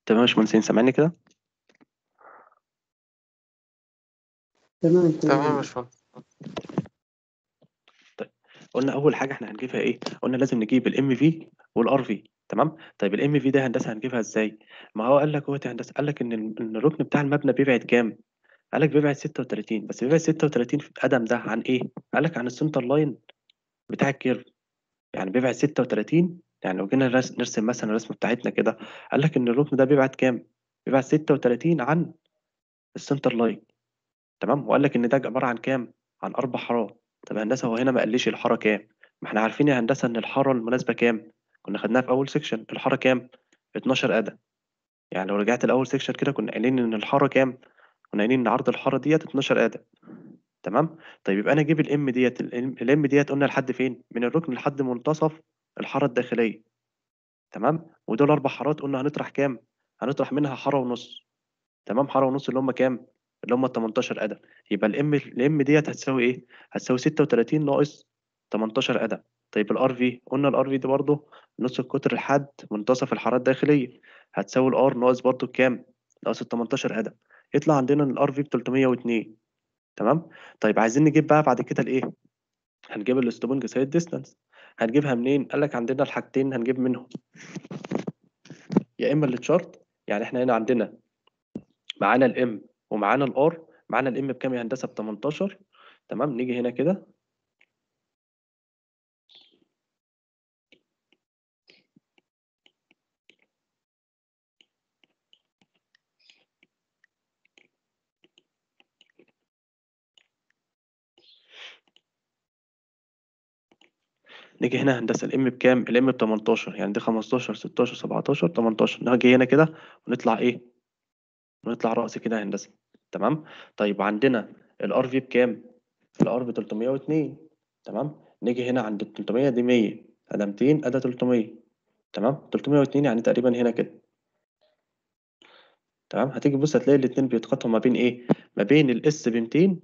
تمام يا باشمهندسين سامعني كده تمام تمام يا تمام باشمهندس قلنا اول حاجه احنا هنجيبها ايه قلنا لازم نجيب الام في والار في تمام طيب الام في ده هندسه هنجيبها ازاي ما هو قال لك هو هندسه قال لك ان ال- ان الركن بتاع المبنى بيبعد كام قال لك بيبعد 36 بس بيبعد 36 في القدم ده عن ايه قال لك عن السنتر لاين بتاع الكيرف يعني بيبعد 36 يعني لو جينا نرس- نرسم مثلا الرسمه بتاعتنا كده قال لك ان الركن ده بيبعد كام بيبعد 36 عن السنتر لاين تمام وقال لك ان ده عباره عن كام عن اربع حارات طب يا هندسه هو هنا ما قاليش الحاره كام ما احنا عارفين يا هندسه ان الحاره المناسبه كام كنا خدناها في اول سيكشن الحاره كام 12 قدم يعني لو رجعت لاول سيكشن كده كنا قايلين ان الحاره كام كنا قايلين ان عرض الحاره ديت 12 قدم تمام طيب يبقى انا اجيب الام ديت الام ديت قلنا لحد فين من الركن لحد منتصف الحاره الداخليه تمام ودول اربع حارات قلنا هنطرح كام هنطرح منها حاره ونص تمام حاره ونص اللي هم كام اللي هم 18 قدم يبقى الام الام ديت هتساوي ايه هتساوي 36 ناقص 18 قدم طيب الار في قلنا الار في دي برضه نص القطر لحد منتصف الحارات الداخليه هتساوي الار ناقص برضه كام ناقص ال 18 قدم يطلع عندنا الار في ب 302 تمام طيب عايزين نجيب بقى بعد كده الايه هنجيب الاستوبنج سايد ديستانس هنجيبها منين قال لك عندنا الحاجتين هنجيب منهم يا اما التشارت يعني احنا هنا عندنا معانا الام ومعانا الار معانا الام بكام يا هندسه ب 18 تمام نيجي هنا كده نيجي هنا هندسه الام بكام الام ب 18 يعني دي 15 16 17 18 نيجي هنا كده ونطلع ايه ونطلع رأس كده يا هندسه تمام طيب عندنا الار في بكام الار ب 302 تمام نيجي هنا عند ال 300 دي 100 ادي 200 ادي 300 تمام 302 يعني تقريبا هنا كده تمام هتيجي بص هتلاقي الاتنين بيتقاطعوا ما بين ايه ما بين الاس ب 200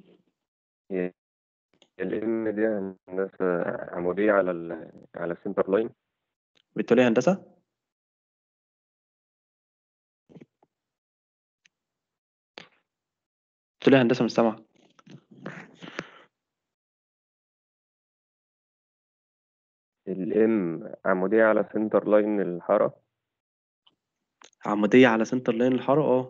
الام دي هندسة عمودية على ال على السنتر لاين بتقول ايه يا هندسه بتقول ايه يا هندسه مش سامعه الام عمودية على سنتر لاين الحارة عموديه على سنتر لاين الحاره اه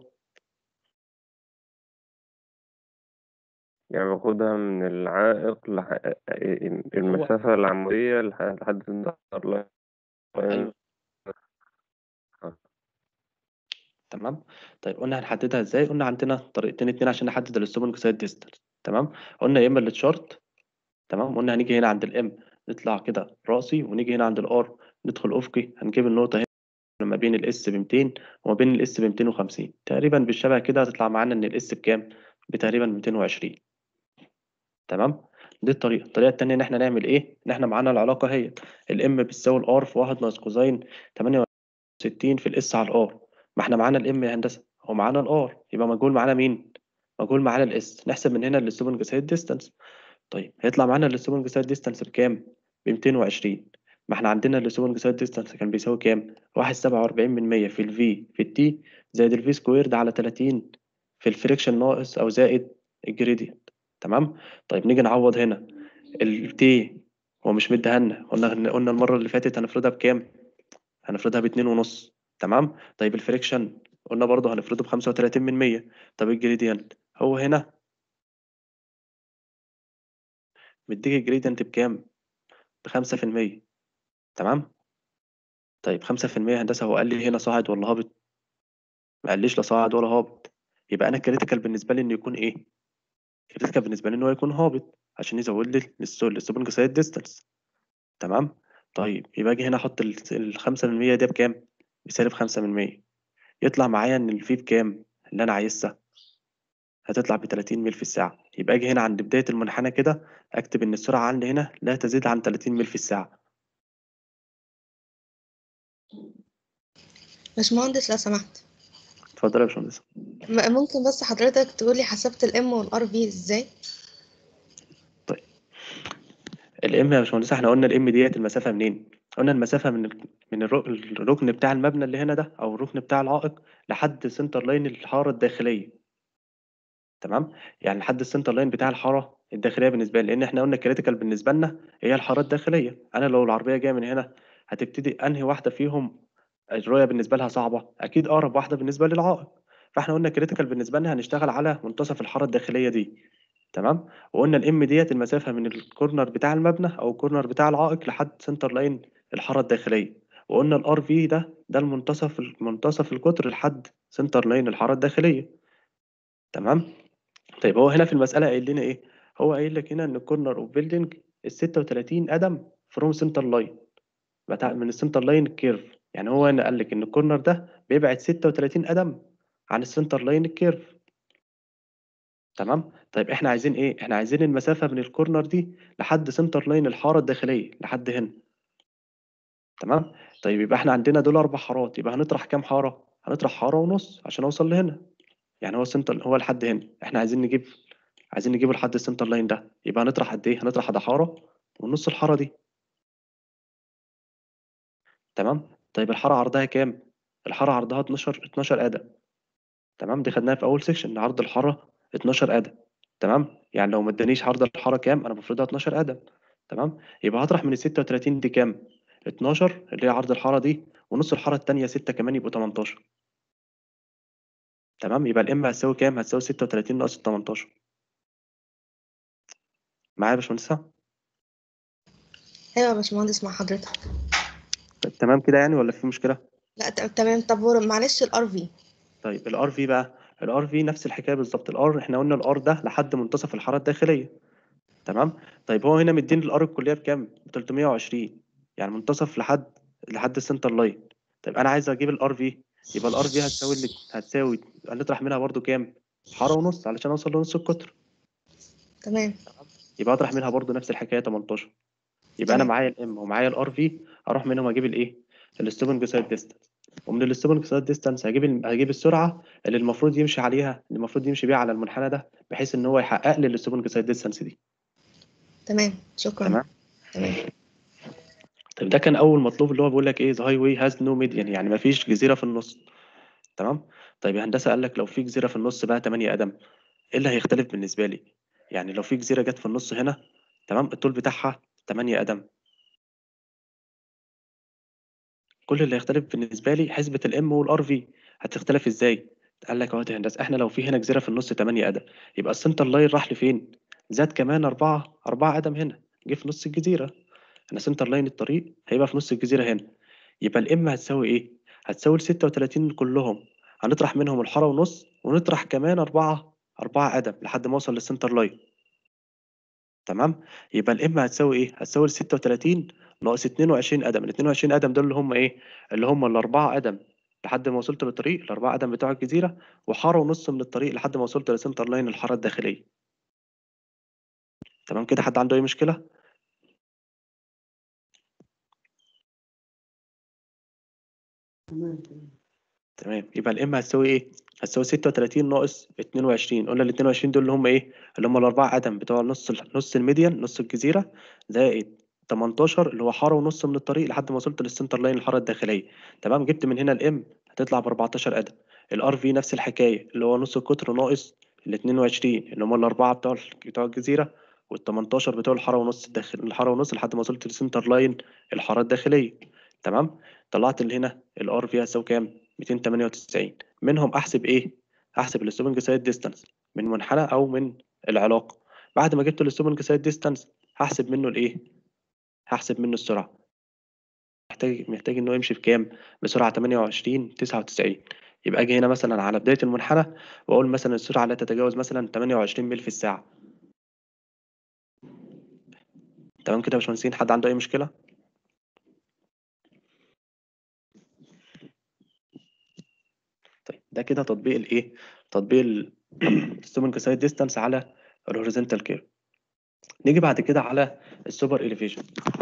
يعني باخدها من العائق لح... المسافة العمودية لح- لحد سنتر لاين ايوه تمام طيب قلنا هنحددها ازاي قلنا عندنا طريقتين اتنين عشان نحدد الاستوبنج سايد ديستانس تمام قلنا يا اما التشارت تمام قلنا هنيجي هنا عند الام نطلع كده راسي ونيجي هنا عند الار ندخل افقي هنجيب النقطه هنا ما بين الاس ب 200 وما بين الاس ب 250 تقريبا بالشبه كده هتطلع معانا ان الاس بكام بتقريبا 220 تمام دي الطريقه الطريقه التانيه ان احنا نعمل ايه ان احنا معانا العلاقه هي الام بتساوي الار في 1 ناقص كوزين 68 في الاس على الار ما احنا معانا الام يا هندسه ومعانا الار يبقى مجهول معانا مين مجهول معانا الاس نحسب من هنا الاستوبنج سايد ديستانس طيب هيطلع معانا الاستوبنج سايد ديستانس بكام ب 220 ما احنا عندنا الاستوبنج سايد ديستانس كان بيساوي كام 1.47 من 100 في الفي في التي زائد الفي سكويرد على 30 في الفريكشن ناقص او زائد الجريدينت تمام طيب نيجي نعوض هنا التي هو مش مديهالنا قلنا قلنا المره اللي فاتت هنفرضها بكام هنفرضها باتنين ونص تمام طيب الفريكشن قلنا برضه هنفرضه بخمسة وتلاتين من مية طب الجريدينت هو هنا مديك الجريدينت بكام بخمسة في المية تمام طيب خمسة في المية هندسة هو قال لي هنا صاعد ولا هابط ما قاليش لا صاعد ولا هابط يبقى انا الكريتيكال بالنسبة لي انه يكون ايه الكريتيكال بالنسبة لي انه يكون هابط عشان يزود لي الستوبنج سايد ديستانس تمام طيب يبقى اجي هنا احط الخمسة من مية دي بكام بسالب خمسة من مية يطلع معايا ان الفي بكام اللي انا عايزها هتطلع ب 30 ميل في الساعة يبقى اجي هنا عند بداية المنحنى كده اكتب ان السرعة عندي هنا لا تزيد عن 30 ميل في الساعة باشمهندس لو سمحت اتفضل يا باشمهندس م- ممكن بس حضرتك تقولي حسبت الام والار في ازاي الام يا باشمهندس احنا قلنا الام ديت المسافة منين قلنا المسافة من ال- من الر- الركن بتاع المبنى اللي هنا ده أو الركن بتاع العائق لحد سنتر لاين الحارة الداخلية تمام يعني لحد السنتر لاين بتاع الحارة الداخلية بالنسبة لي لأن احنا قلنا الكريتيكال بالنسبة لنا هي الحارة الداخلية أنا لو العربية جاية من هنا هتبتدي أنهي واحدة فيهم الرؤية بالنسبة لها صعبة أكيد أقرب واحدة بالنسبة للعائق فاحنا قلنا كريتيكال بالنسبة لنا هنشتغل على منتصف الحارة الداخلية دي تمام وقلنا الام ديت المسافة من الكورنر بتاع المبنى أو الكورنر بتاع العائق لحد سنتر لاين الحارة الداخلية وقلنا الار في ده ده المنتصف منتصف القطر لحد سنتر لاين الحارة الداخلية تمام طيب هو هنا في المسألة قايل لنا إيه؟ هو قايل لك هنا إن الكورنر أوف بيلدينج ال 36 قدم فروم سنتر لاين بتاع من السنتر لاين كيرف يعني هو هنا قال لك إن الكورنر ده بيبعد 36 قدم عن السنتر لاين الكيرف تمام؟ طيب إحنا عايزين إيه؟ إحنا عايزين المسافة من الكورنر دي لحد سنتر لاين الحارة الداخلية لحد هنا تمام؟ طيب يبقى إحنا عندنا دول أربع حارات يبقى هنطرح كام حارة؟ هنطرح حارة ونص عشان أوصل لهنا يعني هو السنتر هو لحد هنا إحنا عايزين نجيب عايزين نجيبه لحد السنتر لاين ده يبقى هنطرح قد ايه هنطرح ده حاره ونص الحاره دي تمام طيب الحاره عرضها كام الحاره عرضها 12 12 قدم تمام دي خدناها في اول سيكشن ان عرض الحاره 12 قدم تمام يعني لو ما ادانيش عرض الحاره كام انا بفرضها 12 قدم تمام يبقى هطرح من ال 36 دي كام 12 اللي هي عرض الحاره دي ونص الحاره التانية 6 كمان يبقوا 18 تمام يبقى الام هتساوي كام هتساوي 36 ناقص 18 معايا يا باشمهندسة ايوه يا باشمهندس مع حضرتك تمام كده يعني ولا في مشكله لا ت- تمام طب هو معلش الار في طيب الار في بقى الار في نفس الحكايه بالظبط الار احنا قلنا الار ده لحد منتصف الحاره الداخليه تمام طيب هو هنا مديني الار الكليه بكام ب 320 يعني منتصف لحد لحد السنتر لاين طيب انا عايز اجيب الار في يبقى الار في هتساوي اللي هتساوي هنطرح منها برضو كام حاره ونص علشان اوصل لنص القطر تمام يبقى اطرح منها برضو نفس الحكايه 18 يبقى انا تمام. معايا الام ومعايا الار في اروح منهم اجيب الايه الستوبنج سايد ديستانس ومن الستوبنج سايد ديستانس هجيب ال- هجيب السرعه اللي المفروض يمشي عليها اللي المفروض يمشي بيها على المنحنى ده بحيث ان هو يحقق لي الستوبنج سايد ديستانس دي تمام شكرا تمام. تمام طيب ده كان اول مطلوب اللي هو بيقول لك ايه ذا هاي واي هاز نو ميديان يعني ما فيش جزيره في النص تمام طيب يا هندسه قال لك لو في جزيره في النص بقى 8 قدم ايه اللي هيختلف بالنسبه لي يعني لو في جزيره جت في النص هنا تمام الطول بتاعها 8 قدم كل اللي هيختلف بالنسبه لي حسبه الام والار في هتختلف ازاي قال لك اهو يا هندسه احنا لو في هنا جزيره في النص 8 قدم يبقى السنتر لاين راح لفين زاد كمان 4 4 قدم هنا جه في نص الجزيره انا سنتر لاين الطريق هيبقى في نص الجزيره هنا يبقى الام هتساوي ايه هتساوي ال 36 كلهم هنطرح منهم الحاره ونص ونطرح كمان 4 4 قدم لحد ما اوصل للسنتر لاين تمام يبقى الام هتساوي ايه هتساوي ال 36 ناقص 22 قدم ال 22 قدم دول اللي هم ايه اللي هم الاربعه قدم لحد ما وصلت للطريق الاربعه قدم بتوع الجزيره وحاره ونص من الطريق لحد ما وصلت لسنتر لاين الحاره الداخليه تمام كده حد عنده اي مشكله تمام تمام تمام يبقى الام هتساوي ايه هتساوي 36 ناقص 22 قلنا ال 22 دول اللي هم ايه اللي هم الاربعه قدم بتوع نص ال- نص الميديان نص الجزيره زائد 18 اللي هو حاره ونص من الطريق لحد ما وصلت للسنتر لاين الحاره الداخليه تمام جبت من هنا الام هتطلع ب 14 قدم الار في نفس الحكايه اللي هو نص القطر ناقص ال 22 اللي هم الاربعه بتوع ال- بتوع الجزيره وال 18 بتوع الحاره ونص الداخل الحاره ونص لحد ما وصلت للسنتر لاين الحاره الداخليه تمام طلعت اللي هنا الار في هتساوي كام 298 منهم احسب ايه احسب الستوبنج سايد ديستانس من منحنى او من العلاقه بعد ما جبت الستوبنج سايد ديستانس هحسب منه الايه هحسب منه السرعه محتاج محتاج انه يمشي بكام بسرعه 28 99 يبقى اجي هنا مثلا على بدايه المنحنى واقول مثلا السرعه لا تتجاوز مثلا 28 ميل في الساعه تمام كده يا باشمهندسين حد عنده اي مشكله طيب ده كده تطبيق الايه تطبيق الستوبنج سايد ديستانس على الهوريزونتال كيرف نيجي بعد كده على السوبر اليفيشن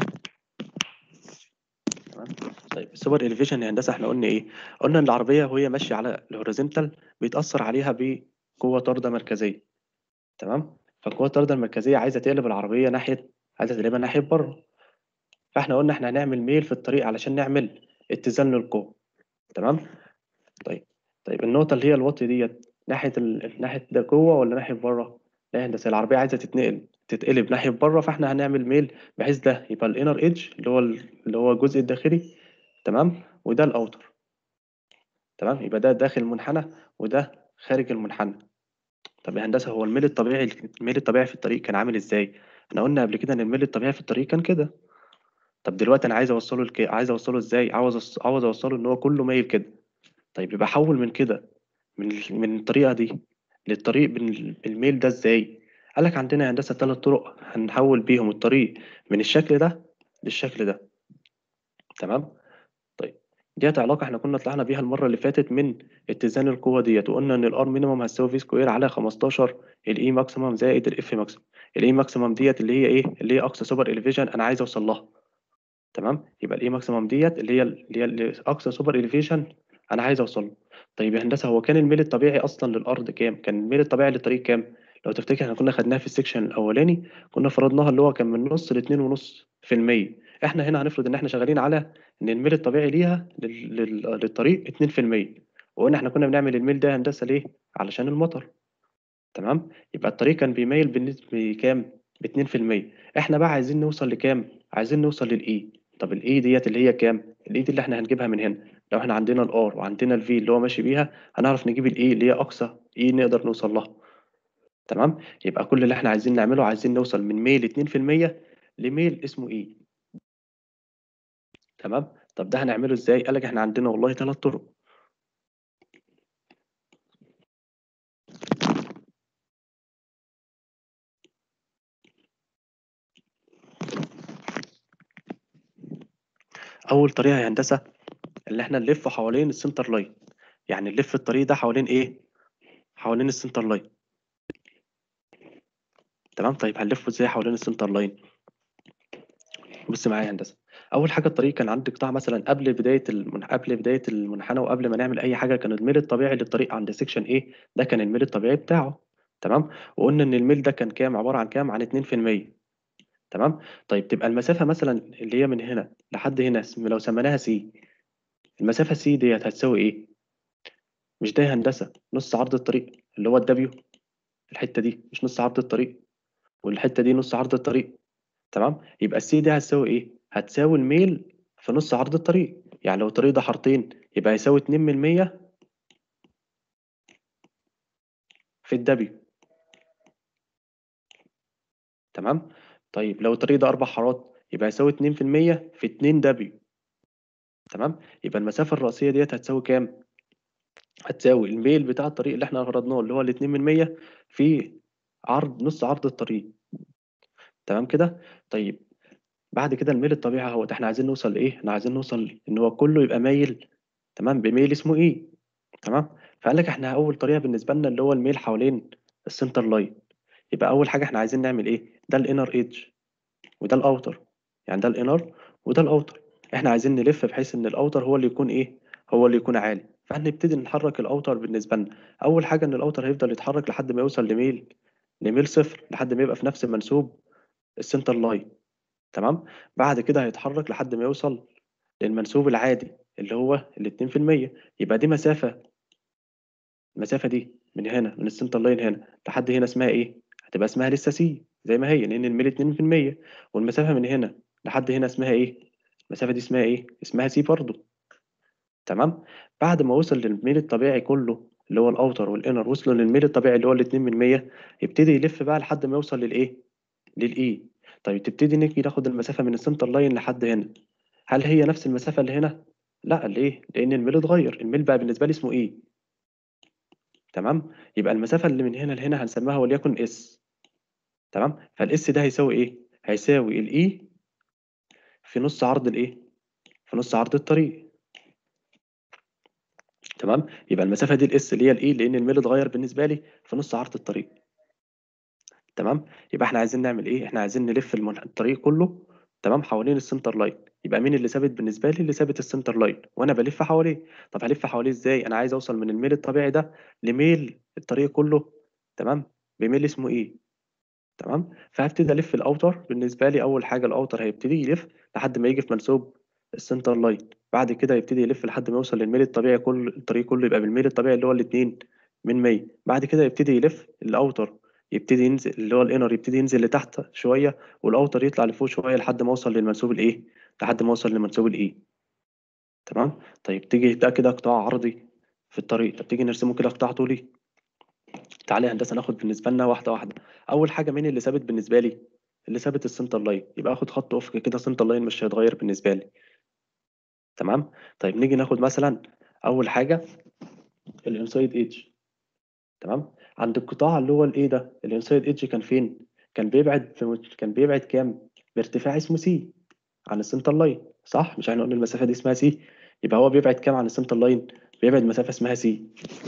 تمام طيب السوبر اليفيشن يا هندسه احنا قلنا ايه قلنا ان العربيه وهي ماشيه على الهوريزونتال بيتاثر عليها بقوه طارده مركزيه تمام فالقوه الطارده المركزيه عايزه تقلب العربيه ناحيه عايزه تقلبها ناحيه بره فاحنا قلنا احنا هنعمل ميل في الطريق علشان نعمل اتزان للقوة تمام طيب طيب النقطة اللي هي الوات ديت ناحية ال... ناحية ده جوه ولا ناحية بره؟ لا هندسة العربية عايزة تتنقل تتقلب ناحية بره فاحنا هنعمل ميل بحيث ده يبقى الانر ايدج اللي هو ال- اللي هو الجزء الداخلي تمام وده الاوتر تمام يبقى ده داخل المنحنى وده خارج المنحنى طب يا هندسة هو الميل الطبيعي الميل الطبيعي في الطريق كان عامل ازاي؟ احنا قلنا قبل كده ان الميل الطبيعي في الطريق كان كده طب دلوقتي انا عايز اوصله لك عايز اوصله ازاي؟ عاوز أص- عاوز اوصله ان هو كله مايل كده طيب يبقى حول من كده من ال- من الطريقة دي للطريق بال- بالميل ده ازاي؟ قال لك عندنا يا هندسة ثلاث طرق هنحول بيهم الطريق من الشكل ده للشكل ده تمام؟ طيب ديت علاقة احنا كنا طلعنا بيها المرة اللي فاتت من اتزان القوة ديت وقلنا ان الار مينيمم هتساوي في سكوير على 15 الاي ماكسيمم زائد الاف ماكسيمم الاي ماكسيمم ديت اللي هي ايه؟ اللي هي اقصى سوبر اليفيشن انا عايز اوصل لها تمام؟ يبقى الاي ماكسيمم ديت اللي هي اللي هي اللي اقصى سوبر اليفيشن انا عايز اوصل له طيب يا هندسة هو كان الميل الطبيعي اصلا للارض كام؟ كان الميل الطبيعي للطريق كام؟ لو تفتكر احنا كنا خدناها في السكشن الاولاني كنا فرضناها اللي هو كان من نص لاتنين ونص في المية احنا هنا هنفرض ان احنا شغالين على ان الميل الطبيعي ليها لل... لل... للطريق 2% وقلنا احنا كنا بنعمل الميل ده هندسة ليه؟ علشان المطر تمام؟ يبقى الطريق كان بيميل بالنسبة بكام؟ ب 2% احنا بقى عايزين نوصل لكام؟ عايزين نوصل للاي طب الاي ديت اللي هي كام؟ الاي دي اللي احنا هنجيبها من هنا لو احنا عندنا الار وعندنا الفي اللي هو ماشي بيها هنعرف نجيب الاي اللي هي اقصى اي نقدر نوصل لها تمام؟ يبقى كل اللي احنا عايزين نعمله عايزين نوصل من ميل 2% لميل اسمه اي تمام؟ طب ده هنعمله ازاي؟ قال لك احنا عندنا والله ثلاث طرق اول طريقه يا هندسه اللي احنا نلف حوالين السنتر لاين يعني نلف الطريق ده حوالين ايه حوالين السنتر لاين تمام طيب هنلفه ازاي حوالين السنتر لاين بص معايا يا هندسه اول حاجه الطريق كان عندي قطاع مثلا قبل بدايه المن... قبل بدايه المنحنى وقبل ما نعمل اي حاجه كان الميل الطبيعي للطريق عند سيكشن ايه ده كان الميل الطبيعي بتاعه تمام وقلنا ان الميل ده كان كام عباره عن كام عن 2% تمام طيب تبقى المسافه مثلا اللي هي من هنا لحد هنا اسم- لو سميناها سي المسافه سي ديت هتساوي ايه مش ده يا هندسه نص عرض الطريق اللي هو الدبليو الحته دي مش نص عرض الطريق والحته دي نص عرض الطريق تمام يبقى السي دي هتساوي ايه هتساوي الميل في نص عرض الطريق يعني لو الطريق ده حارتين يبقى يساوي 2 من 100 في الدبليو تمام طيب لو الطريق ده اربع حارات يبقى يساوي 2 في المية في 2 دبليو تمام يبقى المسافة الرئيسية ديت هتساوي كام هتساوي الميل بتاع الطريق اللي احنا فرضناه اللي هو ال 2 من 100 في عرض نص عرض الطريق تمام كده طيب بعد كده الميل الطبيعي اهوت احنا عايزين نوصل لايه احنا عايزين نوصل ان هو كله يبقى مايل تمام بميل اسمه ايه تمام فقال لك احنا اول طريقه بالنسبه لنا اللي هو الميل حوالين السنتر لاين يبقى اول حاجه احنا عايزين نعمل ايه ده الانر ايدج وده الاوتر يعني ده الانر وده الاوتر احنا عايزين نلف بحيث ان الاوتر هو اللي يكون ايه هو اللي يكون عالي فهنبتدي نحرك الاوتر بالنسبه لنا اول حاجه ان الاوتر هيفضل يتحرك لحد ما يوصل لميل لميل صفر لحد ما يبقى في نفس منسوب السنتر لاين تمام بعد كده هيتحرك لحد ما يوصل للمنسوب العادي اللي هو الاتنين في المية يبقى دي مسافة المسافة دي من هنا من السنتر لاين هنا لحد هنا اسمها ايه؟ هتبقى اسمها لسه سي زي ما هي لأن الميل اتنين في المية والمسافة من هنا لحد هنا اسمها ايه؟ المسافة دي اسمها ايه؟ اسمها سي برضو تمام؟ بعد ما وصل للميل الطبيعي كله اللي هو الأوتر والإنر وصلوا للميل الطبيعي اللي هو الاتنين من مية يبتدي يلف بقى لحد ما يوصل للإيه؟ للإي طيب تبتدي نيجي ناخد المسافة من السنتر لاين لحد هنا هل هي نفس المسافة اللي هنا؟ لا ليه؟ لأن الميل اتغير الميل بقى بالنسبة لي اسمه إيه؟ تمام؟ يبقى المسافة اللي من هنا لهنا هنسميها وليكن اس تمام؟ فالاس ده هيساوي إيه؟ هيساوي الإي في نص عرض الإيه؟ في نص عرض الطريق تمام؟ يبقى المسافة دي الاس اللي هي الإي لأن الميل اتغير بالنسبة لي في نص عرض الطريق تمام؟ يبقى احنا عايزين نعمل إيه؟ احنا عايزين نلف المن... الطريق كله تمام حوالين السنتر لاين يبقى مين اللي ثابت بالنسبه لي اللي ثابت السنتر لاين وانا بلف حواليه طب هلف حواليه ازاي انا عايز اوصل من الميل الطبيعي ده لميل الطريق كله تمام بميل اسمه ايه تمام فهبتدي الف الاوتر بالنسبه لي اول حاجه الاوتر هيبتدي يلف لحد ما يجي في منسوب السنتر لاين بعد كده يبتدي يلف لحد ما يوصل للميل الطبيعي كل الطريق كله يبقى بالميل الطبيعي اللي هو الاتنين من 100 بعد كده يبتدي يلف الاوتر يبتدي ينزل اللي هو الانر يبتدي ينزل لتحت شويه والاوتر يطلع لفوق شويه لحد ما اوصل للمنسوب الايه لحد ما اوصل لمنسوب الاي تمام طيب تيجي ده كده قطاع عرضي في الطريق طب تيجي نرسمه كده قطاع طولي تعالى يا هندسه ناخد بالنسبه لنا واحده واحده اول حاجه مين اللي ثابت بالنسبه لي اللي ثابت السنتر لاين يبقى اخد خط افق كده سنتر لاين مش هيتغير بالنسبه لي تمام طيب نيجي ناخد مثلا اول حاجه الانسايد ايدج تمام عند القطاع اللي هو الايه ده الانسايد ايدج كان فين كان بيبعد في كان بيبعد كام بارتفاع اسمه سي عن السنتر لاين صح مش احنا قلنا المسافه دي اسمها سي يبقى هو بيبعد كام عن السنتر لاين بيبعد مسافه اسمها سي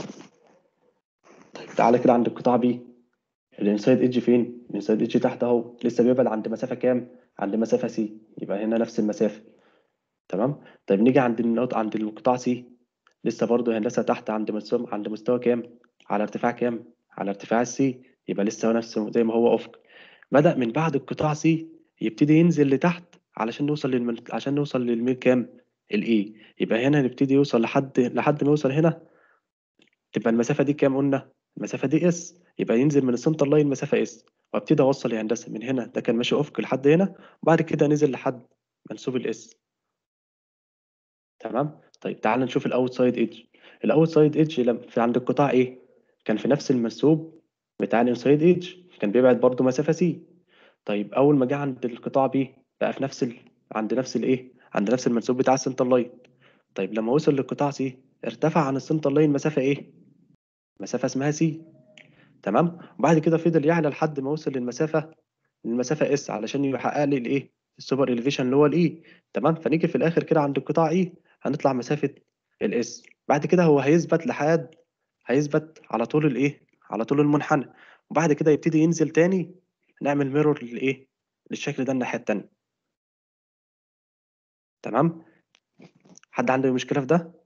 طيب تعالى كده عند القطاع بي الانسايد ايدج فين الانسايد ايدج تحت اهو لسه بيبعد عند مسافه كام عند مسافه سي يبقى هنا نفس المسافه تمام طيب نيجي عند النقطه عند القطاع سي لسه برضو هندسه تحت عند مستوى عند مستوى كام على ارتفاع كام على ارتفاع السي يبقى لسه هو نفس زي ما هو افق بدأ من بعد القطاع سي يبتدي ينزل لتحت علشان نوصل للمل... عشان نوصل للميل كام الاي يبقى هنا نبتدي يوصل لحد لحد ما يوصل هنا تبقى المسافه دي كام قلنا المسافه دي اس يبقى ينزل من السنتر لاين مسافه اس وابتدي اوصل يا هندسه من هنا ده كان ماشي افق لحد هنا وبعد كده نزل لحد منسوب الاس تمام طيب تعال نشوف الاوت سايد ايدج الاوت سايد ايدج لما في عند القطاع ايه كان في نفس المنسوب بتاع الانسايد ايدج كان بيبعد برضو مسافه سي طيب اول ما جه عند القطاع بي بقى في نفس ال... عند نفس الايه عند نفس المنسوب بتاع السنتر لاين طيب لما وصل للقطاع سي ارتفع عن السنتر لاين مسافه ايه مسافه اسمها سي تمام وبعد كده فضل يعلى لحد ما وصل للمسافه للمسافه اس علشان يحقق لي الايه السوبر اليفيشن اللي هو الاي تمام فنيجي في الاخر كده عند القطاع اي هنطلع مسافه الاس بعد كده هو هيثبت لحد هيثبت على طول الايه على طول المنحنى وبعد كده يبتدي ينزل تاني نعمل ميرور للايه للشكل ده الناحيه التانيه تمام حد عنده مشكله في ده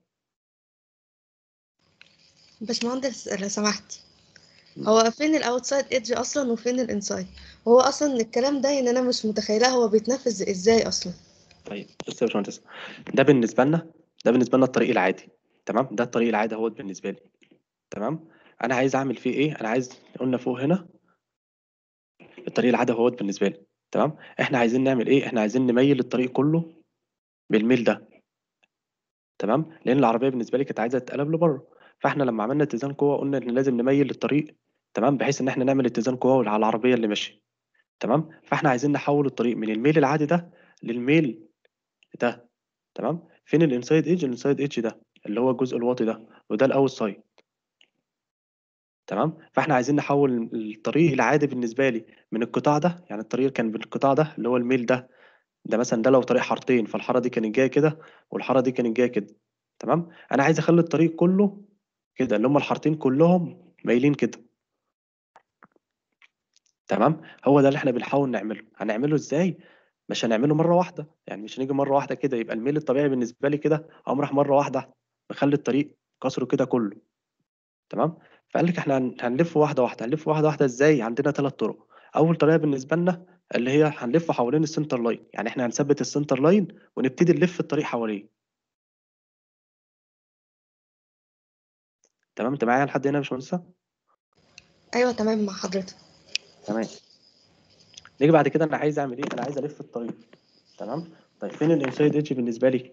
باشمهندس لو سمحت هو فين الاوتسايد ايدج اصلا وفين الانسايد هو اصلا الكلام ده ان انا مش متخيله هو بيتنفذ ازاي اصلا طيب بص يا باشمهندس ده بالنسبه لنا ده بالنسبه لنا الطريق العادي تمام ده الطريق العادي اهوت بالنسبه لي تمام انا عايز اعمل فيه ايه انا عايز قلنا فوق هنا الطريق العادي اهوت بالنسبه لي تمام احنا عايزين نعمل ايه احنا عايزين نميل الطريق كله بالميل ده تمام لان العربيه بالنسبه لي كانت عايزه تتقلب لبره فاحنا لما عملنا اتزان قوه قلنا ان لازم نميل الطريق تمام بحيث ان احنا نعمل اتزان قوه على العربيه اللي ماشيه تمام فاحنا عايزين نحول الطريق من الميل العادي ده للميل ده تمام فين الانسايد ايدج الانسايد ايدج ده اللي هو الجزء الواطي ده وده الاوت سايد تمام فاحنا عايزين نحول الطريق العادي بالنسبه لي من القطاع ده يعني الطريق كان بالقطاع ده اللي هو الميل ده ده مثلا ده لو طريق حارتين فالحاره دي كانت جايه كده والحاره دي كانت جايه كده تمام انا عايز اخلي الطريق كله كده اللي هم الحارتين كلهم مايلين كده تمام هو ده اللي احنا بنحاول نعمله هنعمله ازاي مش هنعمله مره واحده يعني مش هنيجي مره واحده كده يبقى الميل الطبيعي بالنسبه لي كده اقوم راح مره واحده مخلي الطريق كسره كده كله تمام فقال لك احنا هن- هنلف واحده واحده هنلف واحده واحده ازاي عندنا ثلاث طرق اول طريقه بالنسبه لنا اللي هي هنلف حوالين السنتر لاين يعني احنا هنثبت السنتر لاين ونبتدي نلف الطريق حواليه تمام انت معايا لحد هنا يا باشمهندسه ايوه تمام مع حضرتك تمام نيجي بعد كده انا عايز اعمل ايه انا عايز الف الطريق تمام طيب فين الانسايد ايدج بالنسبه لي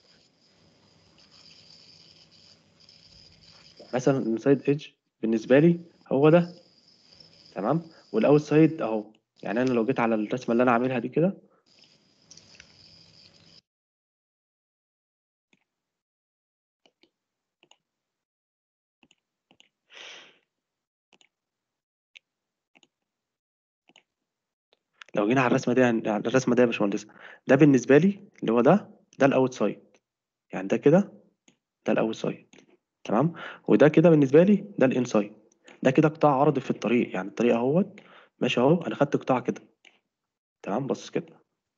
مثلا الانسايد ايدج بالنسبه لي هو ده تمام والاوت سايد اهو يعني انا لو جيت على الرسمه اللي انا عاملها دي كده لو جينا على الرسمه دي على الرسمه دي يا باشمهندس ده بالنسبه لي اللي هو ده ده الاوت سايد يعني ده كده ده الاوت سايد تمام وده كده بالنسبه لي ده الانسايد ده كده قطاع عرض في الطريق يعني الطريق اهوت ماشي اهو انا خدت قطاع كده تمام بص كده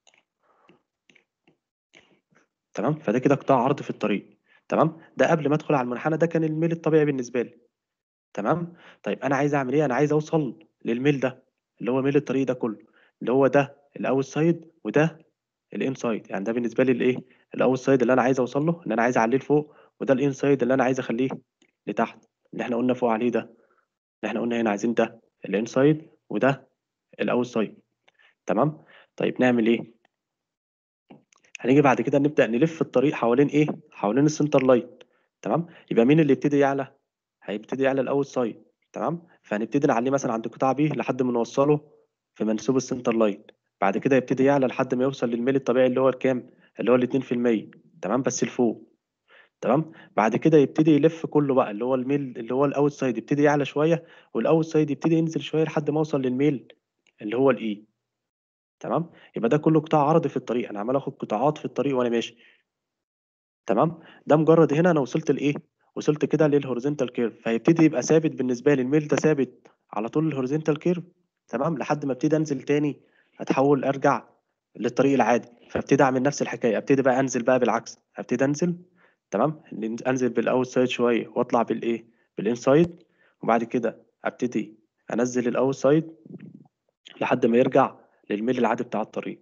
تمام فده كده قطاع عرض في الطريق تمام ده قبل ما ادخل على المنحنى ده كان الميل الطبيعي بالنسبه لي تمام طيب انا عايز اعمل ايه انا عايز اوصل للميل ده اللي هو ميل الطريق ده كله اللي هو ده الاوت سايد وده الان سايد يعني ده بالنسبه لي الايه الاوت سايد اللي انا عايز اوصل له ان انا عايز اعليه لفوق وده الان سايد اللي انا عايز اخليه لتحت اللي احنا قلنا فوق عليه ده اللي احنا قلنا هنا عايزين ده الان سايد وده الاوت سايد تمام طيب نعمل ايه هنيجي بعد كده نبدا نلف الطريق حوالين ايه حوالين السنتر لاين تمام يبقى مين اللي يبتدي يعلى هيبتدي يعلى الاوت سايد تمام فهنبتدي نعليه مثلا عند قطاع بي لحد ما نوصله في منسوب السنتر لاين بعد كده يبتدي يعلى لحد ما يوصل للميل الطبيعي اللي هو الكام اللي هو الاتنين في المية تمام بس لفوق تمام بعد كده يبتدي يلف كله بقى اللي هو الميل اللي هو الاوت سايد يبتدي يعلى شويه والاوت سايد يبتدي ينزل شويه لحد ما اوصل للميل اللي هو الاي تمام يبقى ده كله قطاع عرضي في الطريق انا عمال اخد قطاعات في الطريق وانا ماشي تمام ده مجرد هنا انا وصلت لايه وصلت كده للهوريزونتال كيرف فهيبتدي يبقى ثابت بالنسبه لي الميل ده ثابت على طول الهوريزونتال كيرف تمام لحد ما ابتدي انزل تاني اتحول ارجع للطريق العادي فابتدي اعمل نفس الحكايه ابتدي بقى انزل بقى بالعكس ابتدي انزل تمام انزل بالاوت سايد شويه واطلع بالايه بالانسايد وبعد كده ابتدي انزل الاوت سايد لحد ما يرجع للميل العادي بتاع الطريق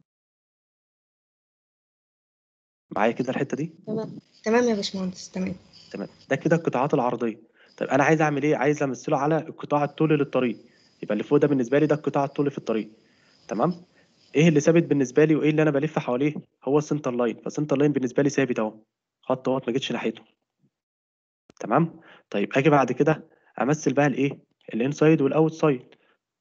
معايا كده الحته دي تمام تمام يا باشمهندس تمام تمام ده كده القطاعات العرضيه طيب انا عايز اعمل ايه عايز امثله على القطاع الطولي للطريق يبقى اللي فوق ده بالنسبه لي ده القطاع الطولي في الطريق تمام ايه اللي ثابت بالنسبه لي وايه اللي انا بلف حواليه هو السنتر لاين فالسنتر لاين بالنسبه لي ثابت اهو خط اهوت ما جيتش ناحيته تمام طيب اجي بعد كده امثل بقى الايه الانسايد والاوت سايد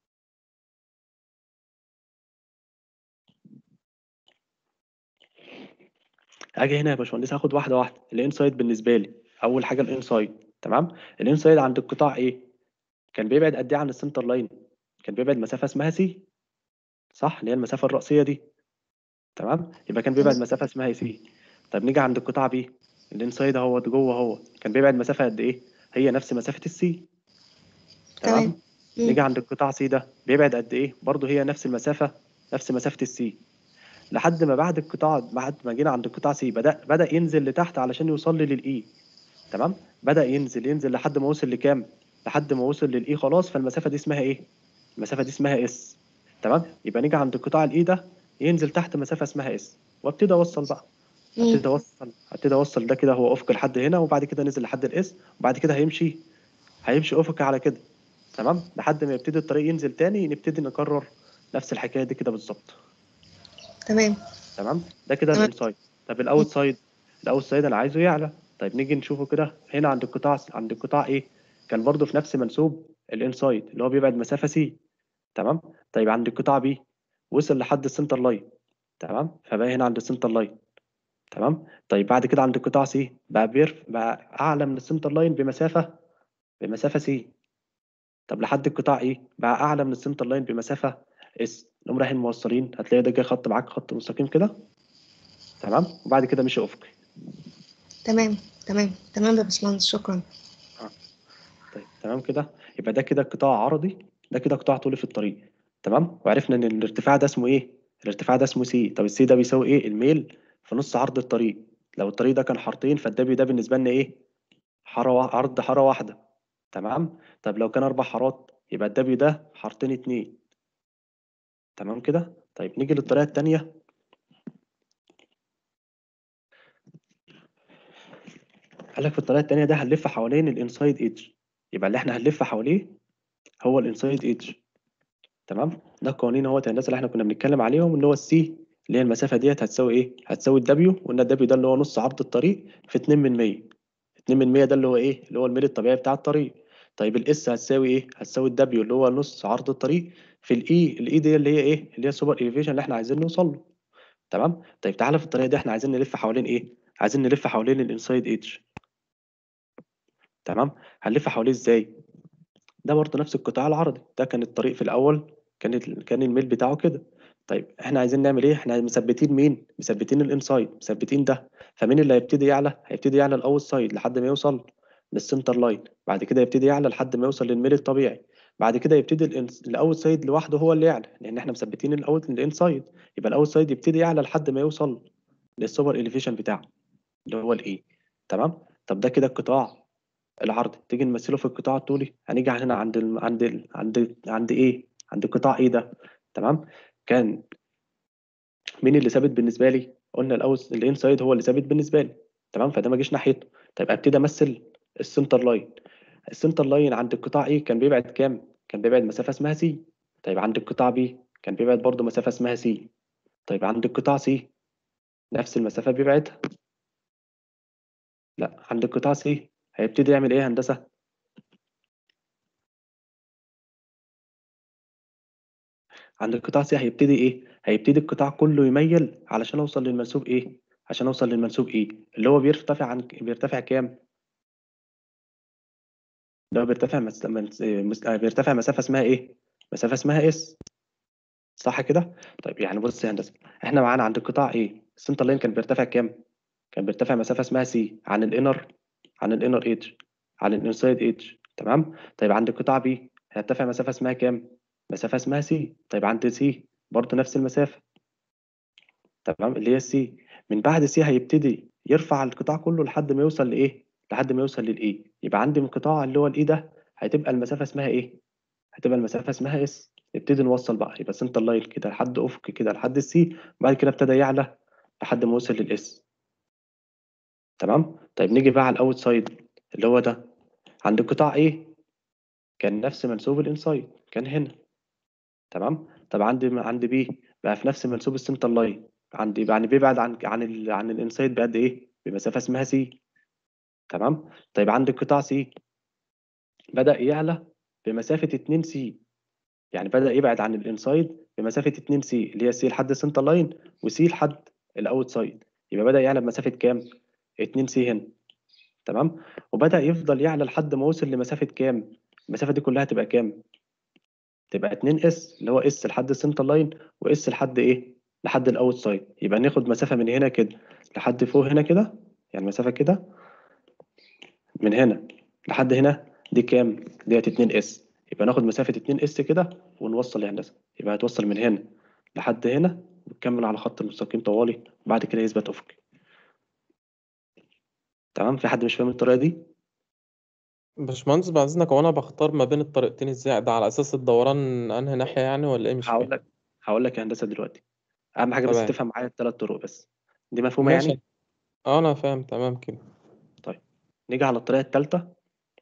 اجي هنا يا باشمهندس هاخد واحده واحده الانسايد بالنسبه لي اول حاجه الانسايد تمام الانسايد عند القطاع ايه كان بيبعد قد ايه عن السنتر لاين كان بيبعد مسافه اسمها سي صح اللي هي المسافه الرئيسيه دي تمام يبقى كان بيبعد مسافه اسمها سي طيب نيجي عند القطاع بي الانسايد اهو جوه اهو كان بيبعد مسافه قد ايه هي نفس مسافه السي تمام. تمام مم. نيجي عند القطاع سي ده بيبعد قد ايه برضه هي نفس المسافه نفس مسافه السي لحد ما بعد القطاع بعد ما جينا عند القطاع سي بدا بدا ينزل لتحت علشان يوصل لي للاي تمام بدا ينزل ينزل لحد ما وصل لكام لحد ما وصل للاي خلاص فالمسافه دي اسمها ايه المسافه دي اسمها اس تمام يبقى نيجي عند القطاع الاي ده ينزل تحت مسافه اسمها اس وابتدي اوصل بقى مم. ابتدي اوصل ابتدي اوصل ده كده هو افق لحد هنا وبعد كده نزل لحد الاس وبعد كده هيمشي هيمشي افق على كده تمام لحد ما يبتدي الطريق ينزل تاني نبتدي نكرر نفس الحكايه دي كده بالظبط تمام تمام ده كده تمام. الانسايد طب الاوت سايد الاوت سايد انا عايزه يعلى طيب نيجي نشوفه كده هنا عند القطاع عند القطاع ايه كان برضو في نفس منسوب الانسايد اللي هو بيبعد مسافه سي تمام طيب عند القطاع بي وصل لحد السنتر لاين تمام فبقى هنا عند السنتر لاين تمام طيب بعد كده عند القطاع سي بقى بيرف بقى اعلى من السنتر لاين بمسافه بمسافه سي طب لحد القطاع ايه بقى اعلى من السنتر لاين بمسافه اس نقوم رايحين موصلين هتلاقي ده جاي خط معاك خط مستقيم كده تمام وبعد كده مشي افقي تمام تمام تمام يا باشمهندس شكرا طيب تمام كده يبقى ده كده قطاع عرضي ده كده قطاع طولي في الطريق تمام وعرفنا ان الارتفاع ده اسمه ايه الارتفاع ده اسمه سي طب السي ده بيساوي ايه الميل في نص عرض الطريق لو الطريق ده كان حارتين فالدبليو ده بالنسبه لنا ايه حاره وا- عرض حاره واحده تمام طب لو كان اربع حارات يبقى الدبليو ده حارتين اتنين تمام كده طيب نيجي للطريقه التانيه قال لك في الطريقه التانيه ده هنلف حوالين الانسايد ايدج يبقى اللي احنا هنلف حواليه هو الانسايد ايدج تمام ده القوانين اهوت يا الناس اللي احنا كنا بنتكلم عليهم اللي هو السي اللي هي المسافه ديت هتساوي ايه هتساوي الدبليو وقلنا الدبليو ده اللي هو نص عرض الطريق في 2 من 100 2 من 100 ده اللي هو ايه اللي هو الميل الطبيعي بتاع الطريق طيب الاس هتساوي ايه هتساوي الدبليو اللي هو نص عرض الطريق في الاي الاي دي اللي هي ايه اللي هي السوبر اليفيشن اللي احنا عايزين نوصل له تمام طيب تعالى في الطريقه دي احنا عايزين نلف حوالين ايه عايزين نلف حوالين الانسايد ايدج تمام هنلف حواليه ازاي ده برضه نفس القطاع العرضي ده كان الطريق في الاول كان ال- كان الميل بتاعه كده طيب احنا عايزين نعمل ايه احنا مثبتين مين مثبتين الانسايد مثبتين ده فمين اللي هيبتدي يعلى هيبتدي يعلى الاوت سايد لحد ما يوصل للسنتر لاين بعد كده يبتدي يعلى لحد ما يوصل للميل الطبيعي بعد كده يبتدي الاوت سايد لوحده هو اللي يعلى لان احنا مثبتين الاوت الانسايد يبقى الاوت سايد يبتدي يعلى لحد ما يوصل للسوبر اليفيشن بتاعه اللي هو الاي تمام طب ده كده القطاع العرض تيجي نمثله في القطاع الطولي هنيجي هنا عند ال... عند ال... عند عند ايه عند القطاع ايه ده تمام كان مين اللي ثابت بالنسبه لي قلنا الاول الانسايد هو اللي ثابت بالنسبه لي تمام فده ما جيش ناحيته طيب ابتدي امثل السنتر لاين السنتر لاين عند القطاع ايه كان بيبعد كام كان بيبعد مسافه اسمها سي طيب عند القطاع بي كان بيبعد برضو مسافه اسمها سي طيب عند القطاع سي نفس المسافه بيبعدها لا عند القطاع سي هيبتدي يعمل ايه يا هندسه عند القطاع سي هيبتدي ايه هيبتدي القطاع كله يميل علشان اوصل للمنسوب ايه عشان اوصل للمنسوب ايه اللي هو بيرتفع عن بيرتفع كام اللي هو بيرتفع مس... مس... مس... آه، بيرتفع مسافه اسمها ايه مسافه اسمها اس صح كده طيب يعني بص يا هندسه احنا معانا عند القطاع ايه السنتر لاين كان بيرتفع كام كان بيرتفع مسافه اسمها سي عن الانر عن الانر ايدج عن الانسايد ايدج تمام طيب عند القطاع بي هيرتفع مسافه اسمها كام مسافه اسمها سي طيب عند سي برضه نفس المسافه تمام اللي هي السي من بعد سي هيبتدي يرفع القطاع كله لحد ما يوصل لايه لحد ما يوصل للاي يبقى عندي من القطاع اللي هو الاي ده هتبقى المسافه اسمها ايه هتبقى المسافه اسمها اس نبتدي نوصل بقى يبقى سنتر لاين كده لحد افق كده لحد السي وبعد كده ابتدى يعلى لحد ما وصل للاس تمام طيب نيجي بقى على الاوت سايد اللي هو ده عند القطاع ايه كان نفس منسوب الانسايد كان هنا تمام طب عندي عند بي بقى في نفس منسوب السنتر لاين عندي يعني بيبعد عن عن ال عن الانسايد بقد ايه بمسافه اسمها سي تمام طيب عند القطاع سي بدأ يعلى بمسافه 2 سي يعني بدأ يبعد عن الانسايد بمسافه 2 سي اللي هي سي لحد السنتر لاين وسي لحد الاوت سايد يبقى بدأ يعلى بمسافه كام 2 سي هنا تمام وبدأ يفضل يعلى لحد ما وصل لمسافه كام المسافه دي كلها تبقى كام تبقى 2 اس اللي هو اس لحد السنتر لاين واس لحد ايه لحد الاوت سايد يبقى ناخد مسافه من هنا كده لحد فوق هنا كده يعني مسافه كده من هنا لحد هنا دي كام ديت 2 اس يبقى ناخد مسافه 2 اس كده ونوصل يا هندسه يبقى هتوصل من هنا لحد هنا وتكمل على خط المستقيم طوالي وبعد كده يثبت افقي تمام في حد مش فاهم الطريقه دي باشمهندس بعد إذنك هو أنا بختار ما بين الطريقتين إزاي ده على أساس الدوران أنهي ناحية يعني ولا إيه مش هقول فاهم لك هقول لك يا هندسه دلوقتي اهم حاجه بس تمام تفهم معايا الثلاث طرق بس دي مفهومه يعني ماشي أه أنا فاهم تمام كده طيب نيجي على الطريقه الثالثه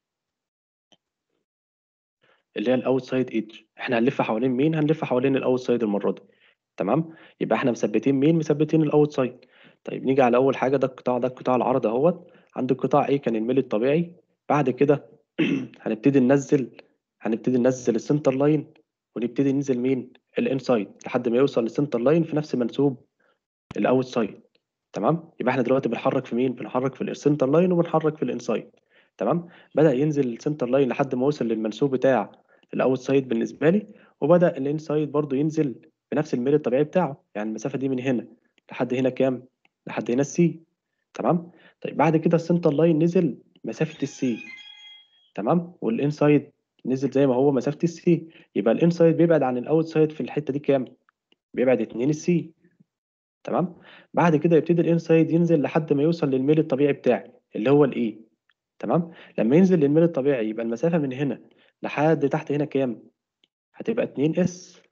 اللي هي الاوت سايد ايدج احنا هنلف حوالين مين هنلف حوالين الاوت سايد المره دي تمام يبقى احنا مثبتين مين مثبتين الاوت سايد طيب نيجي على اول حاجه ده القطاع ده القطاع العرض اهوت عند القطاع ايه كان الميل الطبيعي بعد كده هنبتدي ننزل هنبتدي ننزل السنتر لاين ونبتدي ننزل مين الانسايد لحد ما يوصل للسنتر لاين في نفس منسوب الاوت سايد تمام يبقى احنا دلوقتي بنحرك في مين بنحرك في السنتر لاين وبنحرك في الانسايد تمام بدا ينزل السنتر لاين لحد ما وصل للمنسوب بتاع الاوت سايد بالنسبه لي وبدا الانسايد برضو ينزل بنفس الميل الطبيعي بتاعه يعني المسافه دي من هنا لحد هنا كام لحد هنا السي تمام طيب بعد كده السنتر لاين نزل مسافه السي تمام والانسايد نزل زي ما هو مسافه السي يبقى الانسايد بيبعد عن الاوت سايد في الحته دي كام بيبعد 2 السي تمام بعد كده يبتدي الانسايد ينزل لحد ما يوصل للميل الطبيعي بتاعي اللي هو الاي تمام لما ينزل للميل الطبيعي يبقى المسافه من هنا لحد تحت هنا كام هتبقى 2 اس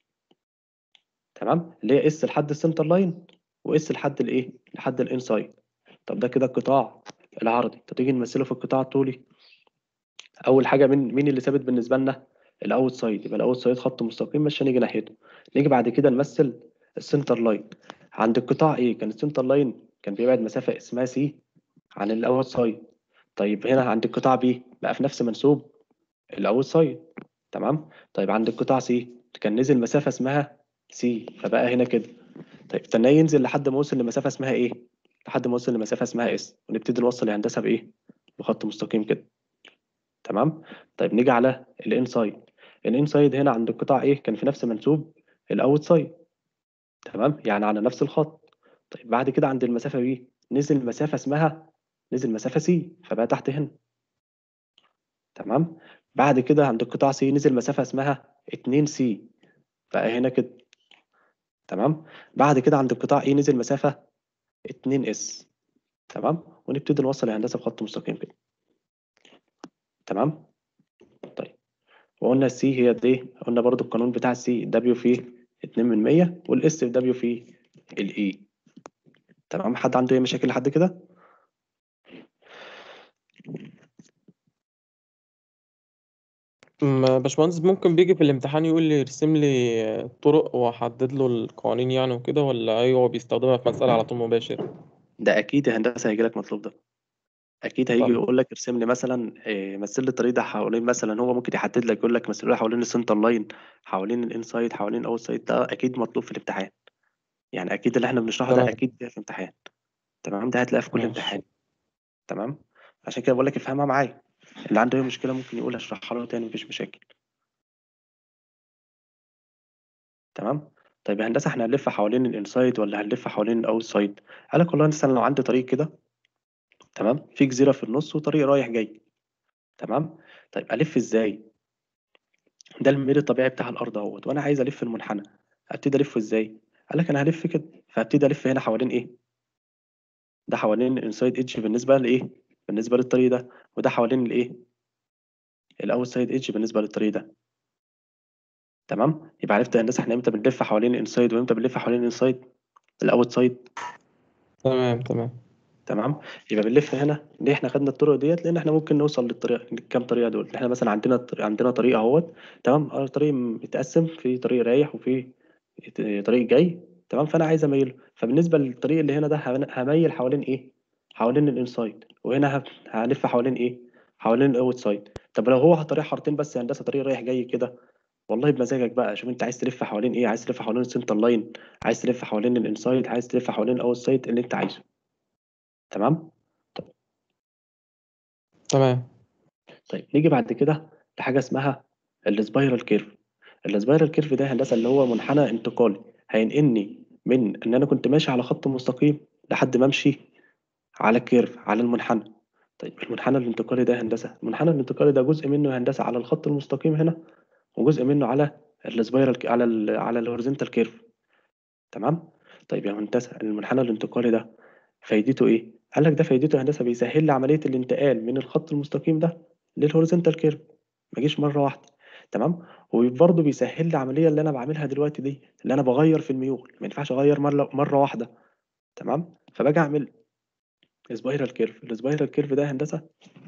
تمام اللي هي اس لحد السنتر لاين واس لحد الايه لحد الانسايد طب ده كده القطاع العرضي طب تيجي نمثله في القطاع الطولي اول حاجه مين مين اللي ثابت بالنسبه لنا الاوت سايد يبقى الاوت سايد خط مستقيم مش هنيجي ناحيته نيجي بعد كده نمثل السنتر لاين عند القطاع ايه كان السنتر لاين كان بيبعد مسافه اسمها سي عن الاوت سايد طيب هنا عند القطاع بي بقى في نفس منسوب الاوت سايد تمام طيب عند القطاع سي كان نزل مسافه اسمها سي فبقى هنا كده طيب استناه ينزل لحد ما وصل لمسافه اسمها ايه لحد ما وصل لمسافه اسمها اس ونبتدي نوصل الهندسه بايه بخط مستقيم كده تمام طيب نيجي على الانسايد الانسايد هنا عند القطاع ايه كان في نفس منسوب الاوت سايد تمام يعني على نفس الخط طيب بعد كده عند المسافه بي نزل مسافه اسمها نزل مسافه سي فبقى تحت هنا تمام بعد كده عند القطاع سي نزل مسافه اسمها 2 سي بقى هنا كده تمام بعد كده عند القطاع ايه نزل مسافه 2 اس تمام ونبتدي نوصل الهندسه بخط مستقيم كده تمام طيب وقلنا السي هي دي قلنا برضو القانون بتاع السي دبليو في 2 من 100 والاس في دبليو في الاي تمام حد عنده اي مشاكل لحد كده م- باشمهندس ممكن بيجي في الامتحان يقول لي ارسم لي طرق واحدد له القوانين يعني وكده ولا ايوه هو بيستخدمها في مسألة على طول مباشر ده اكيد يا هندسه هيجي لك مطلوب ده اكيد هيجي طب يقول لك ارسم لي مثلا إيه، مثل لي الطريق ده حوالين مثلا هو ممكن يحدد لك يقول لك مثل لي حوالين السنتر لاين حوالين الانسايد حوالين الاوت سايد ده اكيد مطلوب في الامتحان يعني اكيد اللي احنا بنشرحه ده تمام اكيد جاي في امتحان تمام ده هتلاقيه في كل ماشي امتحان تمام عشان كده بقول لك افهمها معايا اللي عنده اي مشكله ممكن يقول اشرحها له تاني مفيش مشاكل تمام طيب يا هندسه احنا هنلف حوالين الانسايد ولا هنلف حوالين الاوت سايد قال لك والله مثلا لو عندي طريق كده تمام في جزيره في النص وطريق رايح جاي تمام طيب الف ازاي ده الميل الطبيعي بتاع الارض اهوت وانا عايز الف المنحنى ابتدي الفه ازاي قال لك انا هلف كده فابتدي الف هنا حوالين ايه ده حوالين الانسايد ايدج بالنسبه لايه بالنسبه للطريق ده وده حوالين الايه الاوت سايد ايدج بالنسبه للطريق ده تمام يبقى عرفت يا هندسه احنا امتى بنلف حوالين الانسايد وامتى بنلف حوالين الانسايد الاوت سايد تمام تمام تمام يبقى بنلف هنا ليه احنا خدنا الطرق ديت لان احنا ممكن نوصل للطريق كام طريقه دول احنا مثلا عندنا الطريق- عندنا طريق اهوت تمام اه الطريق متقسم في طريق رايح وفي طريق جاي تمام فانا عايز اميله فبالنسبه للطريق اللي هنا ده هن- هميل حوالين ايه حوالين الانسايد وهنا ه- هلف حوالين ايه حوالين الاوت سايد طب لو هو طريق حارتين بس يا هندسه طريق رايح جاي كده والله بمزاجك بقى شوف انت عايز تلف حوالين ايه عايز تلف حوالين السنتر لاين عايز تلف حوالين الانسايد عايز تلف حوالين الاوت سايد اللي انت عايزه تمام تمام طيب نيجي بعد كده لحاجه اسمها السبايرال كيرف السبايرال كيرف ده هندسه اللي هو منحنى انتقالي هينقلني من ان انا كنت ماشي على خط مستقيم لحد ما امشي على الكيرف على المنحنى طيب المنحنى الانتقالي ده هندسه المنحنى الانتقالي ده جزء منه هندسه على الخط المستقيم هنا وجزء منه على السبايرال على ال على الهوريزونتال كيرف تمام طيب يا هندسه المنحنى الانتقالي ده فايدته ايه قال لك ده فايدته هندسه بيسهل لي عمليه الانتقال من الخط المستقيم ده للهوريزونتال كيرف ما اجيش مره واحده تمام وبرضه بيسهل لي العمليه اللي انا بعملها دلوقتي دي اللي انا بغير في الميول ما ينفعش اغير مره مره واحده تمام فباجي اعمل سبايرال كيرف السبايرال كيرف ده هندسه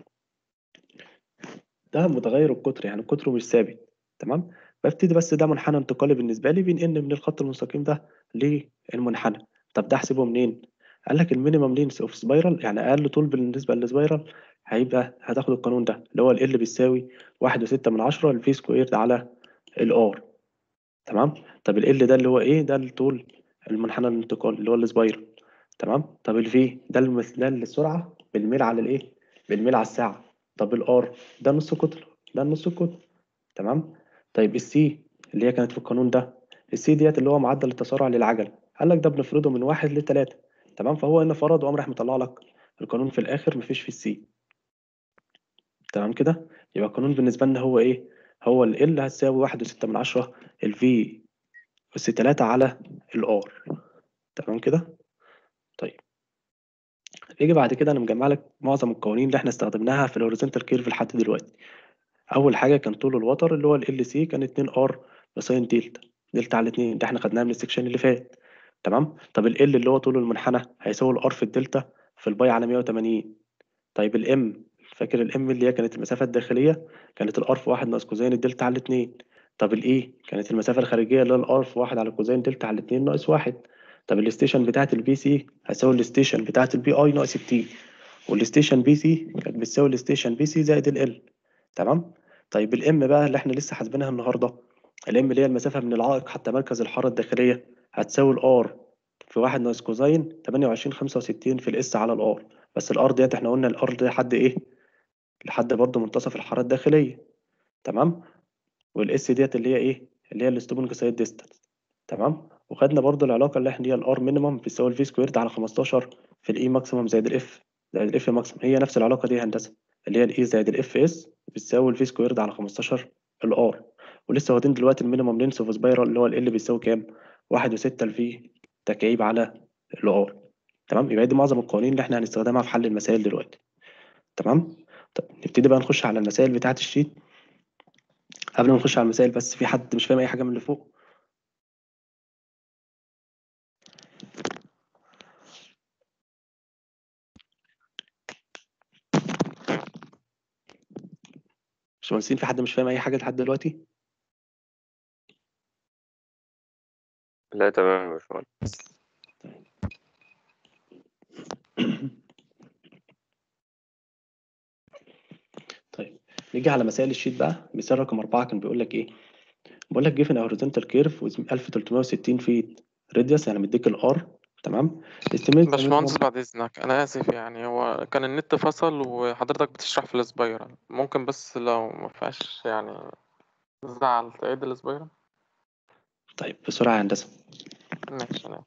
ده متغير القطر يعني قطره مش ثابت تمام ببتدي بس ده منحنى انتقالي بالنسبه لي بينقلني من الخط المستقيم ده للمنحنى طب ده احسبه منين قال لك المينيمم لينس اوف سبايرال يعني اقل طول بالنسبه للسبايرال هيبقى هتاخد القانون ده اللي هو ال بيساوي واحد وستة من عشرة الفي سكويرد على الار تمام طب ال ده اللي هو ايه ده الطول المنحنى الانتقالي اللي هو السبايرال تمام طب الفي ده المث... ده السرعه بالميل على الايه بالميل على الساعه طب الار ده نص قطر ده نص قطر تمام طيب السي اللي هي كانت في القانون ده السي ديت اللي هو معدل التسارع للعجله قال لك ده بنفرضه من واحد لتلاتة تمام فهو هنا فرض وقام راح مطلع لك القانون في الاخر مفيش في السي تمام كده يبقى القانون بالنسبه لنا هو ايه هو ال L هتساوي واحد وستة من عشرة ال V أس تلاتة على ال R تمام كده طيب نيجي بعد كده انا مجمع لك معظم القوانين اللي احنا استخدمناها في الهوريزونتال كيرف لحد دلوقتي اول حاجه كان طول الوتر اللي هو ال LC كان 2 R بساين دلتا دلتا على 2 ده احنا خدناها من السكشن اللي فات تمام طب ال L اللي هو طول المنحنى هيساوي الار في الدلتا في الباي على 180 طيب الام فاكر الام اللي هي كانت المسافه الداخليه كانت الار في واحد ناقص كوزين الدلتا على 2 طب الاي كانت المسافه الخارجيه اللي هي الار في واحد على كوزين دلتا على 2 ناقص واحد طب الستيشن بتاعت البي سي هتساوي الستيشن بتاعت البي اي ناقص التي والستيشن بي سي كانت بتساوي الستيشن بي سي زائد ال تمام طيب الام بقى اللي احنا لسه حاسبينها النهارده الام اللي هي المسافه من العائق حتى مركز الحاره الداخليه هتساوي الار في واحد ناقص كوزين 28 65 في الاس على الار بس الار ديت احنا قلنا الار دي لحد ايه لحد برضه منتصف الحاره الداخليه تمام والاس ديت اللي هي ايه اللي هي الاستوبنج سايد ديستانس تمام وخدنا برضه العلاقه اللي احنا هي الار مينيمم بتساوي الفي سكويرد على 15 في الاي ماكسيمم زائد الاف زائد الاف ماكسيمم هي نفس العلاقه دي يا هندسه اللي هي الاي زائد الاف اس بتساوي الفي سكويرد على 15 الار ولسه واخدين دلوقتي المينيمم لينس اوف سبايرال اللي هو ال بيساوي كام؟ واحد وستة الفي تكعيب على الار تمام يبقى دي معظم القوانين اللي احنا هنستخدمها في حل المسائل دلوقتي تمام طب نبتدي بقى نخش على المسائل بتاعة الشيت قبل ما نخش على المسائل بس في حد مش فاهم اي حاجه من اللي فوق مش مهندسين في حد مش فاهم اي حاجه لحد دلوقتي لا تمام يا باشمهندس طيب نيجي على مسائل الشيت بقى مثال رقم أربعة كان بيقول لك إيه؟ بيقول لك given a horizontal curve with 1360 feet radius يعني مديك الار تمام estimate the باشمهندس minimum- بعد إذنك أنا آسف يعني هو كان النت فصل وحضرتك بتشرح في السبايرال ممكن بس لو ما فيهاش يعني زعل تعيد السبايرال طيب بسرعة يا هندسة ماشي أنا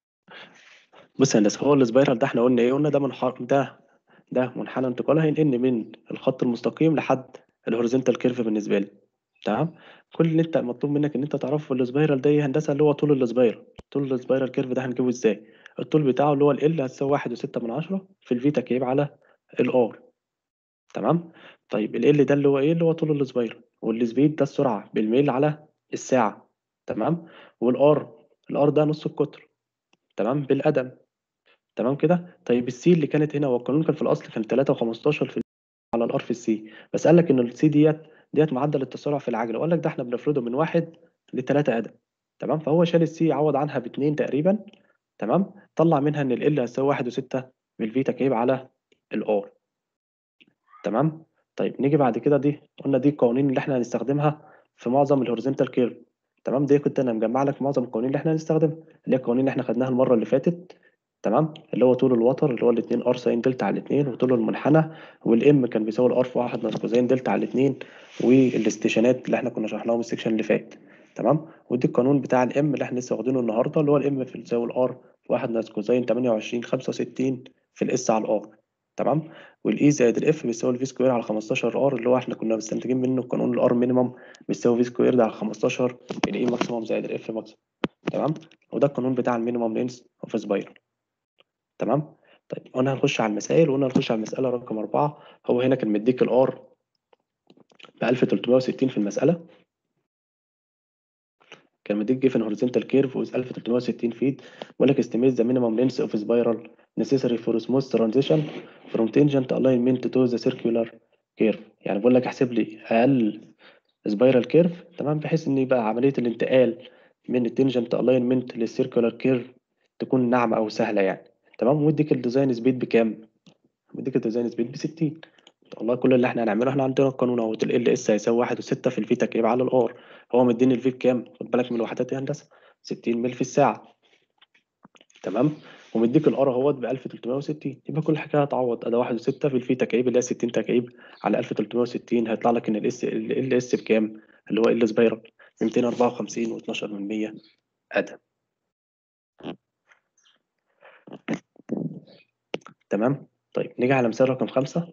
بص يا هندسة هو السبايرال ده احنا قلنا إيه؟ قلنا ده منحر ده ده منحنى انتقال هينقلني من الخط المستقيم لحد الهوريزونتال كيرف بالنسبة لي تمام كل اللي انت مطلوب منك ان انت تعرفه في السبايرال ده ايه يا هندسة اللي هو طول السبايرال طول السبايرال كيرف ده هنجيبه ازاي الطول بتاعه اللي هو ال هتساوي واحد وستة من عشرة في الفي تكعيب على الار تمام طيب ال ده اللي هو ايه اللي هو طول السبايرال والسبيد ده السرعة بالميل على الساعة تمام والار الار ده نص القطر تمام بالقدم تمام كده طيب السي اللي كانت هنا والقانون كان في الاصل كان 3 و15 في على الار في السي بس قال لك ان السي ديت ديت معدل التسارع في العجله وقال لك ده احنا بنفرضه من واحد لثلاثة قدم تمام فهو شال السي عوض عنها باتنين تقريبا تمام طلع منها ان ال هتساوي واحد وستة بالفي تكعيب على الار تمام طيب نيجي بعد كده دي قلنا دي القوانين اللي احنا هنستخدمها في معظم الهوريزونتال كيرف تمام دي كنت انا مجمع لك معظم القوانين اللي احنا هنستخدمها اللي هي القوانين اللي احنا خدناها المره اللي فاتت تمام اللي هو طول الوتر اللي هو الاثنين ار ساين دلتا على الاثنين وطول المنحنى والام كان بيساوي الار في واحد ناقص كوزين دلتا على الاثنين والاستيشنات اللي احنا كنا شرحناهم السكشن اللي فات تمام ودي القانون بتاع الام اللي احنا لسه واخدينه النهارده اللي هو الام في بيساوي الار في واحد ناقص كوزين 28 65 في الاس على الار تمام والاي زائد الاف بيساوي الفي سكوير على 15 ار اللي هو احنا كنا مستنتجين منه قانون الار مينيمم بيساوي في سكوير ده على 15 الاي ماكسيمم زائد الاف ماكسيمم تمام وده القانون بتاع المينيمم لينس اوف سبايرال تمام طيب قلنا هنخش على المسائل وقلنا هنخش على المسألة رقم أربعة هو هنا كان مديك الآر ب 1360 في المسألة كان مديك جيفن هوريزونتال كيرف ويز 1360 فيت بيقول لك estimate the minimum length of spiral necessary for smooth transition from tangent alignment to the circular curve يعني بيقول لك احسب لي أقل سبايرال كيرف تمام بحيث إن يبقى عملية الانتقال من التنجنت الاينمنت للسيركولار كيرف تكون ناعمة أو سهلة يعني تمام ويديك الديزاين سبيد بكام؟ مديك الديزاين سبيد ب 60 والله كل اللي احنا هنعمله احنا عندنا القانون اهوت ال ال اس هيساوي 1 و6 في الفي تكعيب على الار هو مديني الفي بكام؟ خد بالك من الوحدات يا هندسه 60 ميل في الساعه تمام ومديك الار اهوت ب 1360 يبقى كل حاجه هتعوض ادي 1 و6 في الفي تكعيب اللي هي 60 تكعيب على 1360 هيطلع لك ان الاس ال اس بكام؟ اللي هو ال سبايرال ب 254 و12 من 100 ادم تمام طيب نيجي على مثال رقم خمسة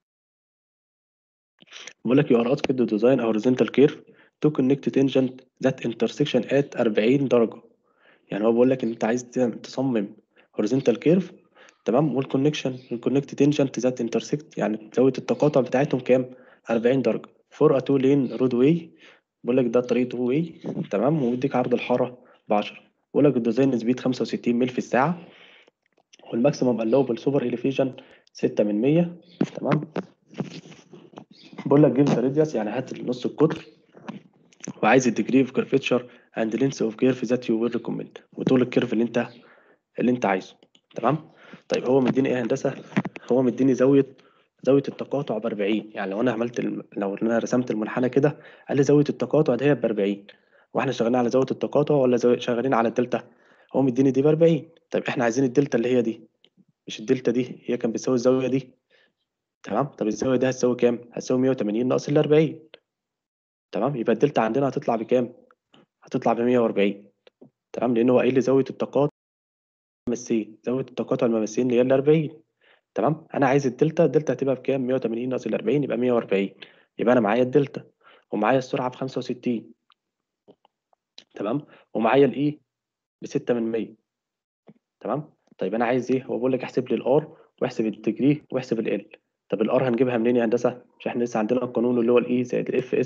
بيقول لك you are asked to design a horizontal curve to connect tangent that intersection at 40 درجة يعني هو بيقول لك ان انت عايز تصمم horizontal curve تمام والكونكشن الكونكت تنجنت ذات انترسكت يعني زاوية التقاطع بتاعتهم كام 40 درجة فور ا تو لين رود واي بيقول لك ده طريق تو واي تمام ومديك عرض الحارة ب 10 بيقول لك الديزاين سبيد 65 ميل في الساعة والماكسيمم allowable سوبر اليفيشن 6 من 100 تمام بقول لك جيب ذا راديوس يعني هات نص القطر وعايز الديجري اوف كيرفتشر اند لينس اوف كيرف ذات يو ويل ريكومند وطول الكيرف اللي انت اللي انت عايزه تمام طيب هو مديني ايه يا هندسه هو مديني زاويه زاويه التقاطع ب 40 يعني لو انا عملت الم... لو انا رسمت المنحنى كده قال لي زاويه التقاطع دي هي ب 40 واحنا شغالين على زاويه التقاطع ولا زاوية شغالين على الدلتا هو مديني دي ب 40 طيب احنا عايزين الدلتا اللي هي دي مش الدلتا دي هي كان بتساوي الزاويه دي تمام طب الزاويه دي هتساوي كام هتساوي 180 ناقص ال 40 تمام يبقى الدلتا عندنا هتطلع بكام هتطلع ب 140 تمام لان هو قايل لي زاويه التقاطع الممسين زاويه التقاطع الممسين اللي هي ال 40 تمام انا عايز الدلتا الدلتا هتبقى بكام 180 ناقص ال 40 يبقى 140 يبقى انا معايا الدلتا ومعايا السرعه ب 65 تمام ومعايا الاي ب 6 من 100 تمام طيب انا عايز ايه هو بيقول لك احسب لي الار واحسب الديجري واحسب ال طب الار هنجيبها منين يا هندسه مش احنا لسه عندنا القانون اللي هو الاي زائد الاف اس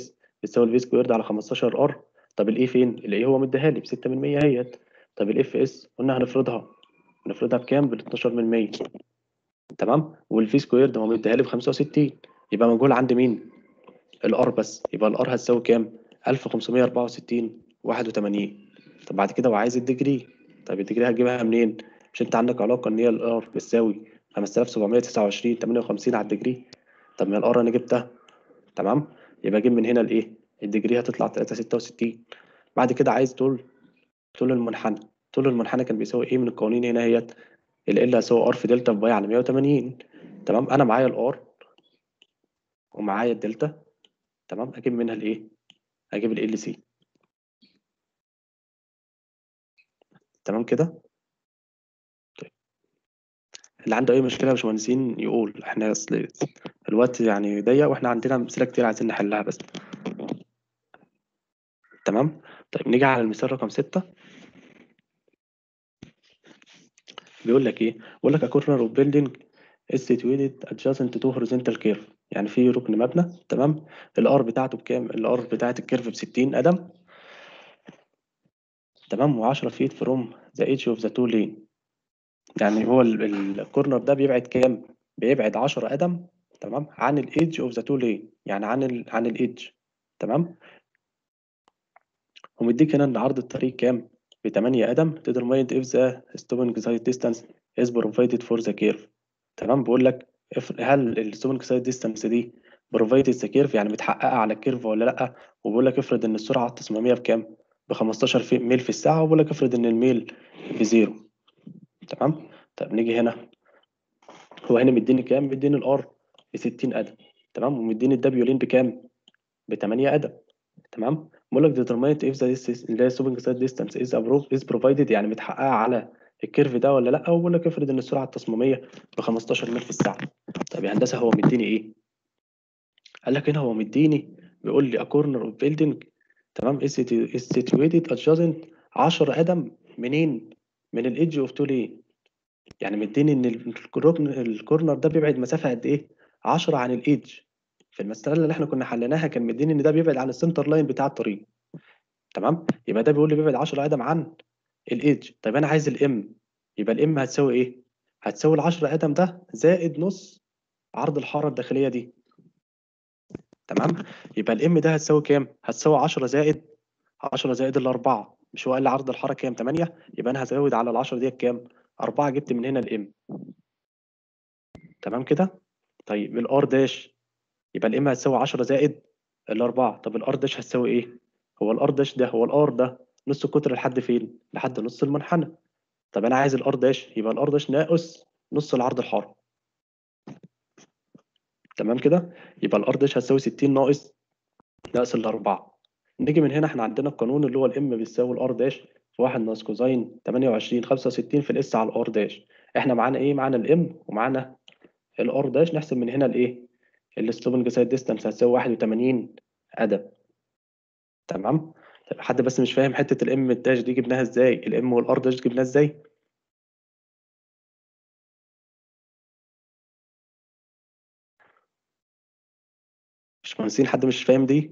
بتساوي الفي سكويرد على 15 ار طب الاي فين الاي هو مديها لي ب 6 من 100 اهيت طب الاف اس قلنا هنفرضها هنفرضها بكام بال 12 من 100 تمام والفي سكويرد هو مديها لي ب 65 يبقى مجهول عندي مين الار بس يبقى الار هتساوي كام 1564 81 طب بعد كده هو عايز الديجري طب الديجري هتجيبها منين مش انت عندك علاقه ان هي الار بتساوي 5729 58 على الديجري طب ما الار انا جبتها تمام يبقى اجيب من هنا الايه الديجري هتطلع 366 بعد كده عايز طول طول المنحنى طول المنحنى كان بيساوي ايه من القوانين هنا هي ال ال هيساوي ار في دلتا في باي على 180 تمام انا معايا الار ومعايا الدلتا تمام اجيب منها الايه اجيب ال ال سي تمام كده طيب اللي عنده اي مشكله يا باشمهندسين يقول احنا اصل الوقت يعني ضيق واحنا عندنا امثله كتير عايزين نحلها بس تمام طيب نيجي على المثال رقم ستة بيقول لك ايه بيقول لك a corner of building is situated adjacent to horizontal curve يعني في ركن مبنى تمام الار بتاعته بكام الار بتاعت الكيرف ب 60 قدم تمام و10 feet from the edge of the two lane يعني هو ال- ال- الكورنر ده بيبعد كام بيبعد 10 قدم تمام عن الايدج اوف ذا تو لين يعني عن ال عن الايدج تمام ومديك هنا ان عرض الطريق كام ب 8 قدم determined if the stopping side distance is provided for the curve تمام بيقول لك if- هل الستوبنج سايد ديستانس دي provided the curve يعني متحققه على الكيرف ولا لا وبيقول لك افرض ان السرعه التصميميه بكام ب 15 في ميل في الساعه وبيقول لك افرض ان الميل بزيرو تمام طب نيجي هنا هو هنا مديني كام مديني الار ب 60 قدم تمام ومديني الدبليو لين بكام ب 8 قدم تمام بقول لك determine if the distance اللي هي stopping side distance is approved is provided يعني متحققه على الكيرف ده ولا لا وبقول لك افرض ان السرعه التصميميه ب 15 ميل في الساعه طب يا هندسه هو مديني ايه قال لك هنا هو مديني بيقول لي a corner of building تمام is situ- is situated adjacent 10 قدم منين من الايدج اوف تو لين يعني مديني ان الركن الكورنر ده بيبعد مسافه قد ايه 10 عن الايدج في المساله اللي احنا كنا حليناها كان مديني ان ده بيبعد عن السنتر لاين بتاع الطريق تمام يبقى ده بيقول لي بيبعد 10 قدم عن الايدج طيب انا عايز الام يبقى الام هتساوي ايه هتساوي ال 10 قدم ده زائد نص عرض الحاره الداخليه دي تمام يبقى الام ده هتساوي كام هتساوي 10 زائد 10 زائد الأربعة مش هو قال لي عرض الحارة كام 8 يبقى أنا هزود على ال 10 ديت كام 4 جبت من هنا الام تمام كده طيب الار داش يبقى الام هتساوي 10 زائد الأربعة طب الار داش هتساوي ايه هو الار داش ده هو الار ده نص القطر لحد فين لحد نص المنحنى طب انا عايز الار داش يبقى الار داش ناقص نص العرض الحارة تمام كده يبقى الار داش هتساوي 60 ناقص ناقص الأربعة نيجي من هنا احنا عندنا القانون اللي هو الام بيساوي الار داش في 1 ناقص كوزين 28 65 في الاس على الار داش احنا معانا ايه معانا الام ومعانا الار داش نحسب من هنا الايه الستوبنج سايد ديستانس هتساوي 81 قدم تمام طيب حد بس مش فاهم حته الام الداش دي جبناها ازاي الام والار داش جبناها ازاي مش مهندسين حد مش فاهم دي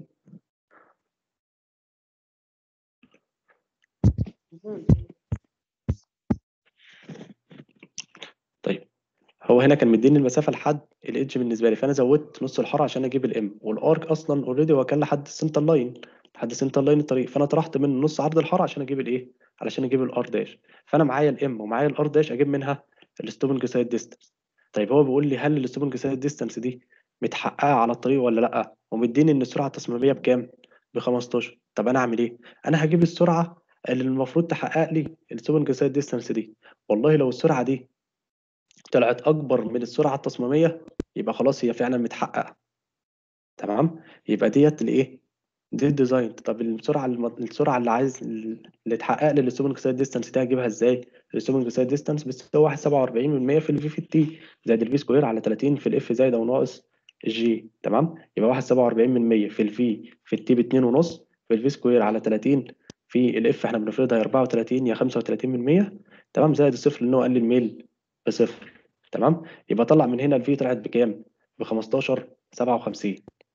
طيب هو هنا كان مديني المسافه لحد الايدج بالنسبه لي فانا زودت نص الحاره عشان اجيب الام والارك اصلا اوريدي هو كان لحد السنتر لاين لحد السنتر لاين الطريق فانا طرحت من نص عرض الحاره عشان اجيب الايه علشان اجيب الار داش فانا معايا الام ومعايا الار داش اجيب منها الستوبنج سايد ديستانس طيب هو بيقول لي هل الستوبنج سايد ديستانس دي متحققه على الطريق ولا لا ومديني ان السرعه التصميميه بكام ب 15 طب انا اعمل ايه انا هجيب السرعه اللي المفروض تحقق لي الستوبنج سايد ديستانس دي والله لو السرعه دي طلعت اكبر من السرعه التصميميه يبقى خلاص هي فعلا متحققه تمام يبقى ديت الايه دي الديزاين طب السرعه الم... السرعه اللي عايز اللي تحقق لي الستوبنج سايد ديستانس دي هجيبها ازاي الستوبنج سايد ديستانس بتساوي 1.47 من 100 في الفي في التي زائد الفي سكوير على 30 في الاف زائد او ناقص الجي تمام يبقى 1.47 من 100 في الفي في التي ب 2.5 في الفي سكوير على 30 في الاف احنا بنفرضها يا 34 يا 35 من 100 تمام زائد الصفر اللي هو قال لي الميل بصفر تمام يبقى طلع من هنا الفي طلعت بكام ب 15 57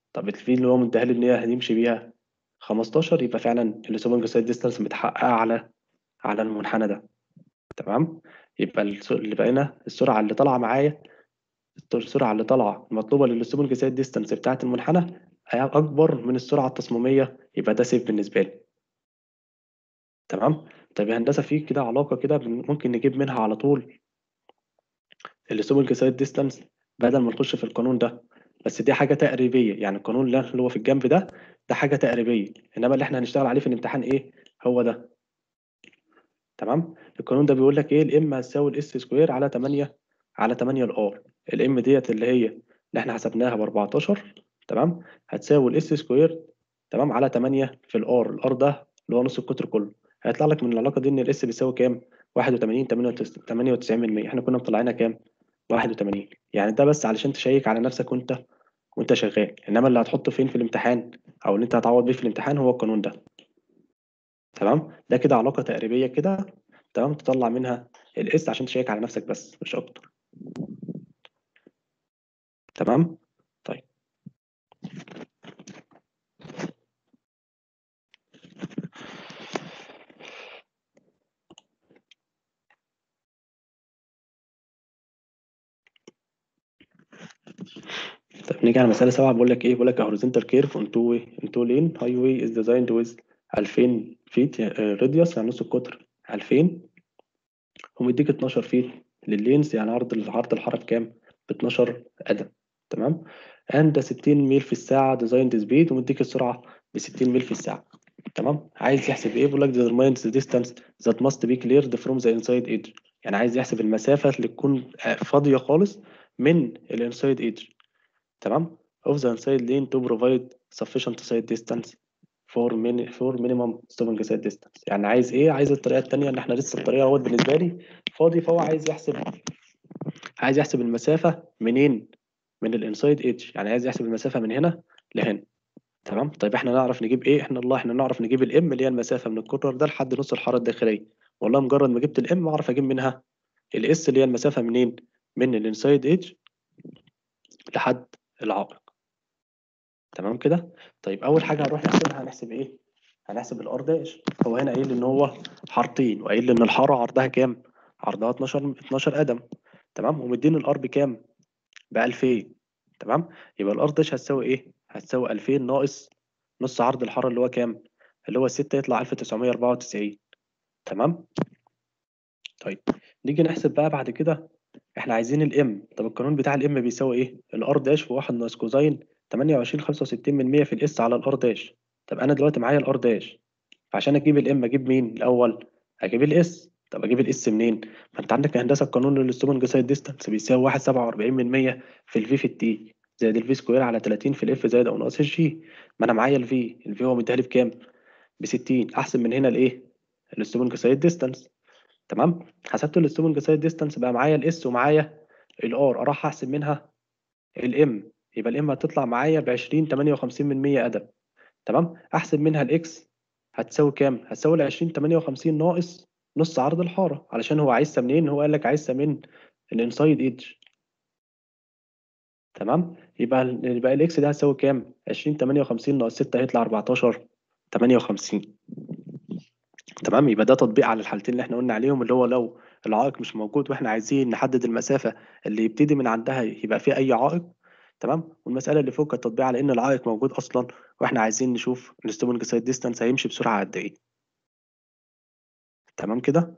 طب الفي اللي هو مديها لي ان هي هنمشي بيها 15 يبقى فعلا السوبر سايد ديستانس متحققه على على المنحنى ده تمام يبقى الس- اللي بقينا السرعه اللي طالعه معايا السرعه اللي طالعه المطلوبه للسوبر سايد ديستانس بتاعه المنحنى هي اكبر من السرعه التصميميه يبقى ده سيف بالنسبه لي تمام طيب يا هندسه في كده علاقه كده بن- ممكن نجيب منها على طول السوبر سايد ديستانس بدل ما نخش في القانون ده بس دي حاجه تقريبيه يعني القانون اللي اللي هو في الجنب ده ده حاجه تقريبيه انما اللي احنا هنشتغل عليه في الامتحان ايه هو ده تمام القانون ده بيقول لك ايه الام هتساوي الاس سكوير على 8 على 8 الار الام ديت اللي هي اللي احنا حسبناها ب 14 تمام هتساوي الاس سكوير تمام على 8 في الار الار ده اللي هو نص القطر كله هيطلع لك من العلاقه دي ان الاس بيساوي كام 81 98% احنا كنا مطلعينها كام 81 يعني ده بس علشان تشيك على نفسك وانت وانت شغال انما اللي هتحطه فين في الامتحان او اللي انت هتعوض بيه في الامتحان هو القانون ده تمام ده كده علاقه تقريبيه كده تمام تطلع منها الاس عشان تشيك على نفسك بس مش اكتر تمام طيب طيب نيجي على مسألة سبعة بيقول لك إيه؟ بيقول لك a horizontal curve on two way in two lane highway is designed with 2000 feet radius يعني نص القطر 2000 ومديك 12 فيت لللينز يعني عرض عرض الحركة كام؟ ب 12 قدم تمام؟ and 60 ميل في الساعة designed speed ومديك السرعة ب 60 ميل في الساعة تمام؟ عايز يحسب إيه؟ بيقول لك determine the distance that must be cleared from the inside edge يعني عايز يحسب المسافة اللي تكون فاضية خالص من الانسايد ايدج تمام of the inside lane to provide sufficient side distance for mini for minimum stopping side distance يعني عايز ايه عايز الطريقه التانية ان احنا لسه الطريقه اهوت بالنسبه لي فاضي فهو عايز يحسب عايز يحسب المسافه منين من الانسايد ايدج يعني عايز يحسب المسافه من هنا لهنا تمام طيب احنا نعرف نجيب ايه احنا الله احنا نعرف نجيب الام اللي هي المسافه من الكورنر ده لحد نص الحاره الداخليه والله مجرد ما جبت الام اعرف اجيب منها الاس اللي هي المسافه منين من الانسايد ايدج لحد العائق تمام كده طيب اول حاجه هنروح نحسبها هنحسب ايه هنحسب الار داش هو هنا قايل ان هو حارتين وقايل لي ان الحاره عرضها كام عرضها 12 12 قدم تمام ومديني الار بكام ب 2000 تمام يبقى الار داش هتساوي ايه هتساوي 2000 ناقص نص عرض الحاره اللي هو كام اللي هو 6 يطلع 1994 تمام طيب نيجي نحسب بقى بعد كده احنا عايزين الام طب القانون بتاع الام بيساوي ايه الار داش في 1 ناقص كوزين 28 65 من 100 في الاس على الار داش طب انا دلوقتي معايا الار داش فعشان اجيب الام اجيب مين الاول اجيب الاس طب اجيب الاس منين ما انت عندك هندسه القانون للستومنج سايد ديستانس بيساوي 1.47 من 100 في الفي في التي زائد الفي سكوير على 30 في الاف زائد او ناقص الجي ما انا معايا الفي الفي هو مديها لي بكام ب 60 احسن من هنا الايه الستومنج سايد ديستانس تمام حسبت الستومنج سايد ديستانس بقى معايا الاس ومعايا الار اروح احسب منها الام يبقى الام هتطلع معايا ب 20 58 من 100 قدم تمام احسب منها الاكس هتساوي كام هتساوي ال 20 58 ناقص نص عرض الحاره علشان هو عايزها منين هو قال لك عايزها من الانسايد ايدج تمام يبقى ال- يبقى الاكس ده هتساوي كام 20 58 ناقص 6 هيطلع 14 58 تمام يبقى ده تطبيق على الحالتين اللي احنا قلنا عليهم اللي هو لو العائق مش موجود واحنا عايزين نحدد المسافة اللي يبتدي من عندها يبقى فيه أي عائق تمام والمسألة اللي فوق كانت تطبيق على إن العائق موجود أصلا واحنا عايزين نشوف الستومنج سايد ديستانس هيمشي بسرعة قد إيه تمام كده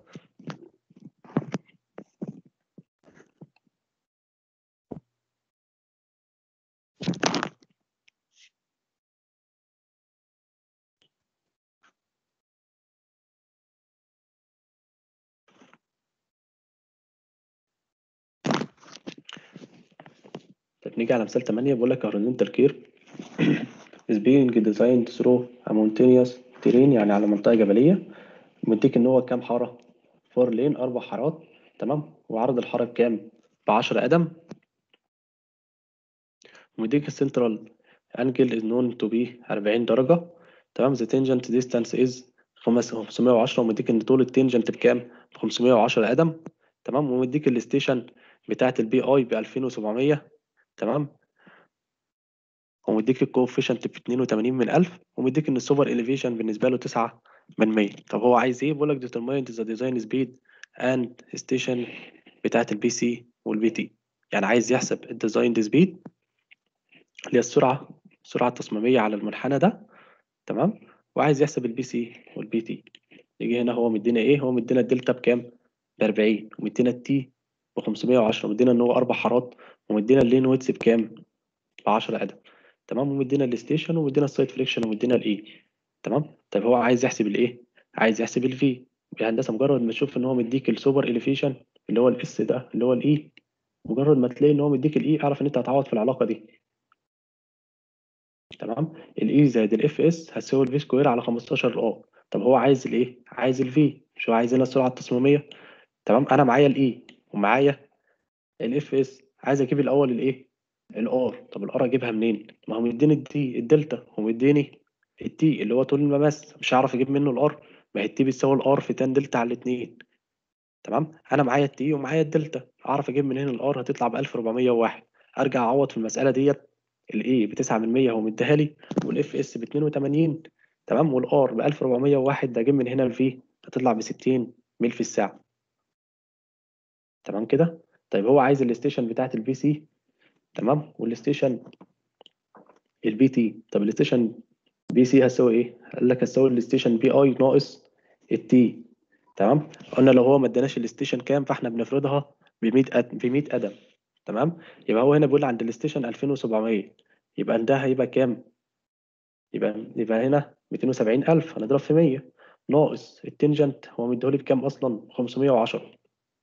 طيب نيجي على مثال 8 بيقول لك horizontal curve is being designed through a mountainous terrain يعني على منطقة جبلية مديك إن هو كام حارة؟ فور لين أربع حارات تمام وعرض الحارة بكام؟ ب 10 قدم ومديك السنترال انجل is known to be 40 درجة تمام the tangent distance is 510 ومديك إن طول التنجنت بكام؟ ب 510 قدم تمام ومديك الستيشن بتاعة البي اي ب 2700 تمام ومديك الكوفيشنت ب 82 من 1000 ومديك ان السوبر اليفيشن بالنسبه له 9 من 100 طب هو عايز ايه بيقول لك determine the design speed and station بتاعت البي سي والبي تي يعني عايز يحسب الديزاين سبيد اللي هي السرعه السرعه التصميميه على المنحنى ده تمام وعايز يحسب البي سي والبي تي يجي هنا هو مدينا ايه هو مدينا الدلتا بكام ب 40 ومدينا التي ب 510 ومدينا ان هو اربع حارات ومدينا اللين ويتس بكام ب 10 قدم تمام ومدينا الستيشن ومدينا السايد فريكشن ومدينا الاي تمام طيب هو عايز يحسب الايه عايز يحسب الفي الهندسه مجرد ما تشوف ان هو مديك السوبر اليفيشن اللي هو الاس ده اللي هو الاي مجرد ما تلاقي ان هو مديك الاي اعرف ان انت هتعوض في العلاقه دي تمام الاي زائد الاف اس هتساوي الفي سكوير على 15 ار طب هو عايز الايه عايز الفي مش هو عايز هنا السرعه التصميميه تمام انا معايا الاي ومعايا الاف اس عايز اجيب الاول الايه الار طب الار اجيبها منين ما هو مديني الدي الدلتا ومديني التي اللي هو طول المماس مش هعرف اجيب منه الار ما هي التي بتساوي الار في تان دلتا على الاثنين تمام انا معايا التي ومعايا الدلتا اعرف اجيب من هنا الار هتطلع ب 1401 ارجع اعوض في المساله ديت الاي ب 9 من 100 هو مديها لي والاف اس ب 82 تمام والار ب 1401 ده اجيب من هنا الفي هتطلع ب 60 ميل في الساعه تمام كده طيب هو عايز الستيشن بتاعت البي سي تمام والستيشن البي تي طب الستيشن بي سي هتساوي ايه قال لك هتساوي الستيشن بي اي ناقص التي تمام قلنا لو هو ما اداناش الستيشن كام فاحنا بنفرضها ب 100 قدم ب 100 قدم تمام يبقى هو هنا بيقول عند الستيشن 2700 يبقى ده هيبقى كام يبقى يبقى هنا 270000 هنضرب في 100 ناقص التنجنت هو مديهولي بكام اصلا 510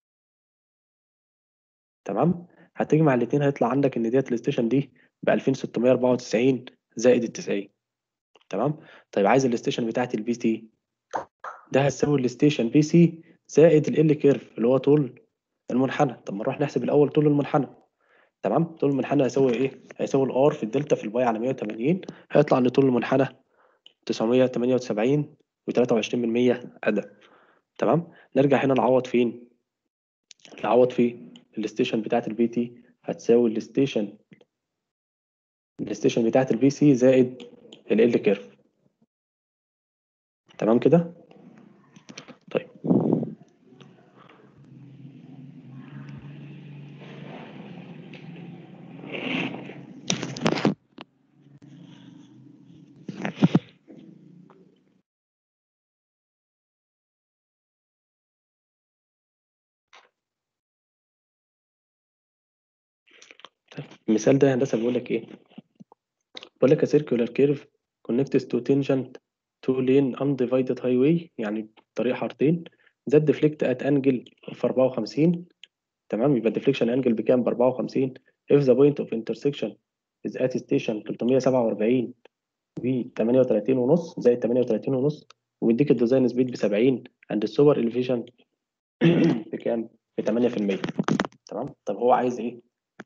تمام هتجمع الاتنين هيطلع عندك ان ديت الستيشن دي ب 2694 زائد ال 90 تمام طيب عايز الستيشن بتاعت البي سي ده هتساوي الستيشن بي سي زائد ال كيرف اللي هو طول المنحنى طب ما نروح نحسب الاول طول المنحنى تمام طول المنحنى هيساوي ايه هيساوي الار في الدلتا في الباي على 180 هيطلع ان طول المنحنى 978 و23 من 100 قدم تمام نرجع هنا نعوض فين نعوض في الستيشن بتاعت البي تي هتساوي الستيشن الستيشن بتاعت البي سي زائد ال كيرف تمام كده طيب المثال ده هندسة بيقول لك ايه بيقول لك a circular curve connects to tangent to lane undivided highway يعني طريق حارتين that deflect at angle of 54 تمام يبقى deflection angle بكام ب 54 if the point of intersection is at station 347 ب 38 ونص زائد 38 ونص ومديك الديزاين سبيد ب 70 عند السوبر الفيجن بكام؟ ب 8% تمام طب هو عايز ايه؟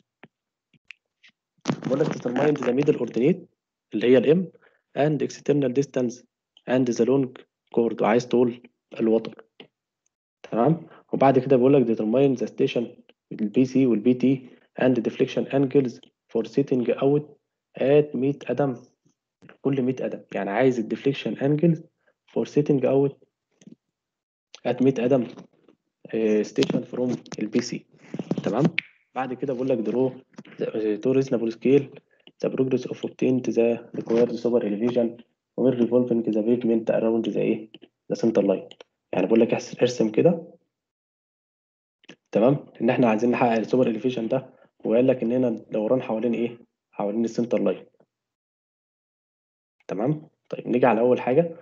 بقول لك determine the middle ordinate اللي هي الام and external distance and the long chord وعايز طول الوتر تمام وبعد كده بقول لك determine the station البي سي والبي تي and deflection angles for setting out at 100 قدم كل 100 قدم يعني عايز الديفليكشن angles for setting out at 100 قدم ستيشن فروم البي سي تمام بعد كده بقول لك درو تو ريزونبل سكيل the progress of obtained the required super elevation when revolving the pavement around the ايه the center line يعني بقول لك ارسم كده تمام ان احنا عايزين نحقق السوبر اليفيشن ده وقال لك اننا دوران حوالين ايه حوالين السنتر لاين تمام طيب نيجي على اول حاجه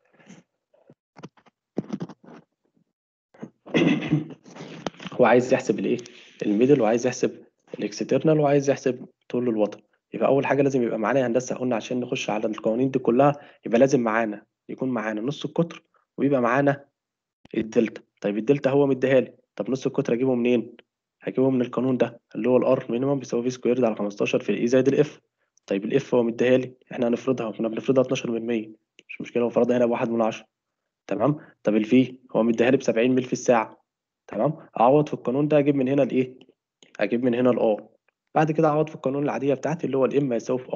هو عايز يحسب الايه الميدل وعايز يحسب الاكسترنال وعايز يحسب طول الوتر يبقى اول حاجه لازم يبقى معانا هندسه قلنا عشان نخش على القوانين دي كلها يبقى لازم معانا يكون معانا نص القطر ويبقى معانا الدلتا طيب الدلتا هو مديها لي طب نص القطر اجيبه منين هجيبه من القانون ده اللي هو الار مينيمم بيساوي في سكويرد على 15 في الاي زائد الاف طيب الاف هو مديها لي احنا هنفرضها كنا بنفرضها 12 من 100 مش مشكله هو فرضها هنا بواحد من 10 تمام طب الفي هو مديها لي ب 70 ميل في الساعه تمام اعوض في القانون ده اجيب من هنا الايه اجيب من هنا الار بعد كده اعوض في القانون العاديه بتاعتي اللي هو الام يساوي في ار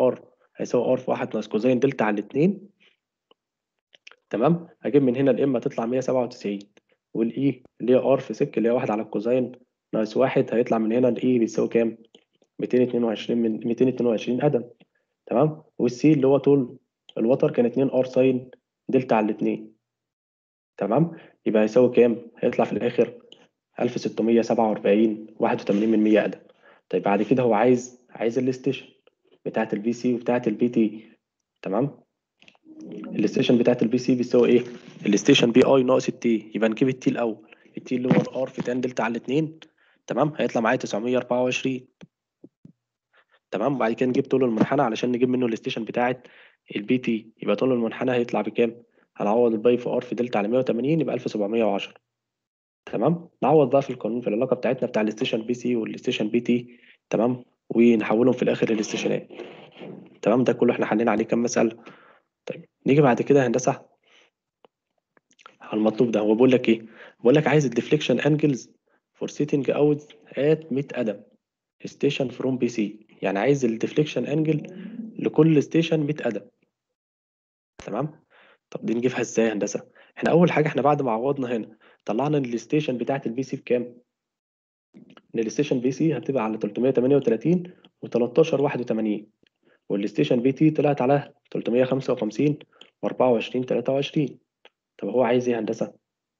هيساوي ار في 1 ناقص كوزين دلتا على الاتنين تمام هجيب من هنا الام هتطلع 197 والاي اللي هي ار في سك اللي هي 1 على الكوزين ناقص 1 هيطلع من هنا الاي بيساوي كام 222 من 222 قدم تمام والسي اللي هو طول الوتر كان 2 ار ساين دلتا على الاتنين تمام يبقى هيساوي كام هيطلع في الاخر 1647 81 من 100 قدم طيب بعد كده هو عايز عايز الستيشن بتاعت البي سي وبتاعت البي تي تمام الستيشن بتاعت البي سي بيساوي ايه الستيشن بي اي ناقص التي يبقى نجيب التي الاول التي اللي هو الار في تان دلتا على الاتنين تمام هيطلع معايا 924 تمام وبعد كده نجيب طول المنحنى علشان نجيب منه الستيشن بتاعت البي تي يبقى طول المنحنى هيطلع بكام هنعوض الباي في ار في دلتا على 180 يبقى 1710 تمام نعوض بقى في القانون في العلاقه بتاعتنا بتاع الستيشن بي سي والستيشن بي تي تمام ونحولهم في الاخر للاستيشنات تمام ده كله احنا حلينا عليه كام مساله طيب نيجي بعد كده هندسه على المطلوب ده هو بيقول لك ايه بيقول لك عايز الديفليكشن انجلز فور سيتنج اوت ات 100 قدم ستيشن فروم بي سي يعني عايز الديفليكشن انجل لكل ستيشن 100 قدم تمام طب دي نجيبها ازاي يا هندسه احنا اول حاجه احنا بعد ما عوضنا هنا طلعنا ان الستيشن بتاعت البي سي بكام ان الستيشن بي سي هتبقى على 338 و13 81 والستيشن بي تي طلعت على 355 و24 23 طب هو عايز ايه يا هندسه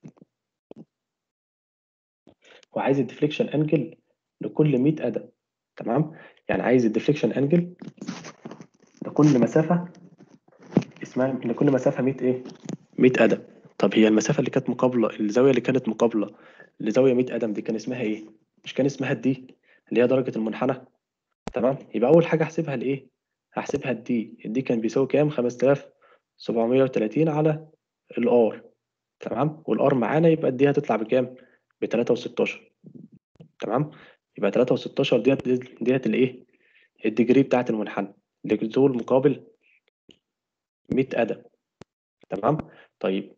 هو عايز الديفليكشن انجل لكل 100 قدم تمام يعني عايز الديفليكشن انجل لكل مسافه اسمها لكل مسافه 100 ايه 100 قدم طب هي المسافه اللي كانت مقابله الزاويه اللي كانت مقابله لزاويه 100 قدم دي كان اسمها ايه مش كان اسمها الدي اللي هي درجه المنحنى تمام يبقى اول حاجه احسبها الايه هحسبها الدي الدي كان بيساوي كام 5730 على الار تمام والار معانا يبقى الدي هتطلع بكام ب 3 و16 تمام يبقى 3 و16 ديت ديت الايه الديجري بتاعت المنحنى الدول مقابل 100 قدم تمام طيب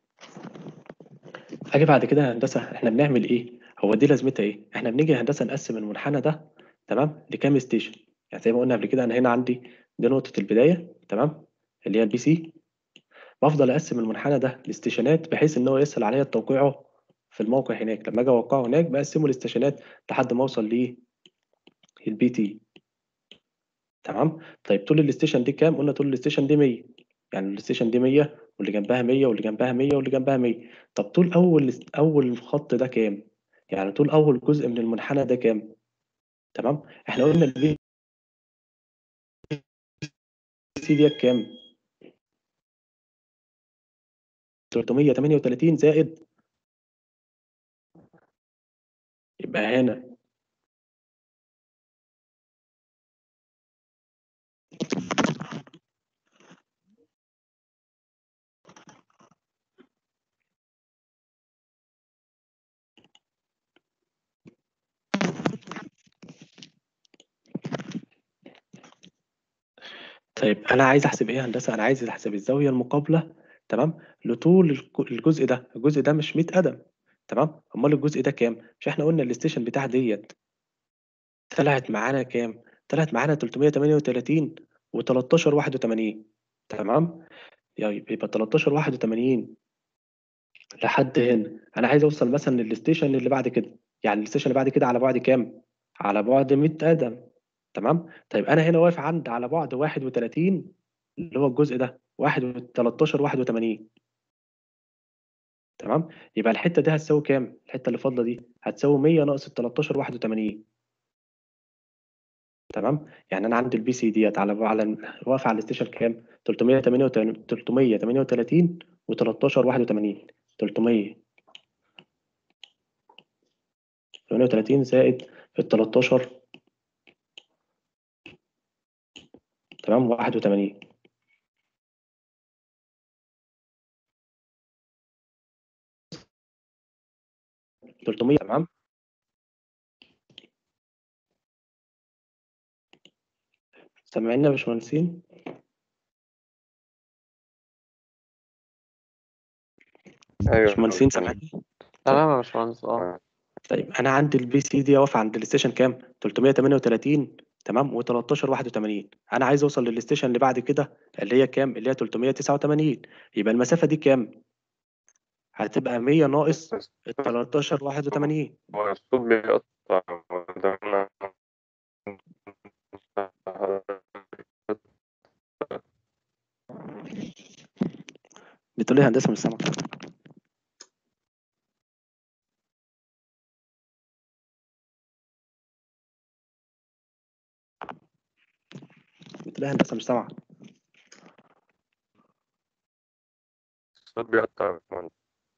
اجي بعد كده يا هندسه احنا بنعمل ايه هو دي لازمتها ايه احنا بنيجي يا هندسه نقسم المنحنى ده تمام لكام ستيشن يعني زي ما قلنا قبل كده انا هنا عندي دي نقطه البدايه تمام اللي هي البي سي بفضل اقسم المنحنى ده لاستيشنات بحيث ان هو يسهل عليا توقيعه في الموقع هناك لما اجي اوقعه هناك بقسمه الاستيشنات لحد ما اوصل ليه البي تي تمام طيب طول الاستيشن دي كام قلنا طول الاستيشن دي 100 يعني الاستيشن دي 100 واللي جنبها 100 واللي جنبها 100 واللي جنبها 100 طب طول اول اول خط ده كام يعني طول اول جزء من المنحنى ده كام تمام احنا قلنا البي سي ديت كام 338 زائد يبقى هنا طيب انا عايز احسب ايه يا هندسه انا عايز احسب الزاويه المقابله تمام لطول الك- الجزء ده الجزء ده مش 100 قدم تمام امال الجزء ده كام مش احنا قلنا الاستيشن بتاع ديت طلعت معانا كام طلعت معانا 338 و13 81 تمام يعني يبقى 13 81 لحد هنا انا عايز اوصل مثلا للاستيشن اللي بعد كده يعني الاستيشن اللي بعد كده على بعد كام على بعد 100 قدم تمام طيب انا هنا واقف عند على بعد 31 اللي هو الجزء ده 1 13 81 تمام يبقى الحته دي هتساوي كام الحته اللي فاضله دي هتساوي 100 ناقص ال 13 81 تمام يعني انا عندي البي سي ديت على على واقف على الستيشن كام 338 338 و13 81 300 38 زائد ال 13 تمام 81 300 تمام سامعيني يا باشمهندسين ايوه باشمهندسين سامعيني تمام يا باشمهندس اه طيب انا عندي البي سي دي واقفه عند الستيشن كام 338 تمام و13 81 انا عايز اوصل للستيشن اللي بعد كده اللي هي كام اللي هي 389 يبقى المسافه دي كام هتبقى 100 ناقص ال 13 81 هو الصوت بيقطع ده أنا- بتقول ايه هندسه مش سامع بتقول ايه هندسه مش سامع الصوت بيقطع يا باشمهندس.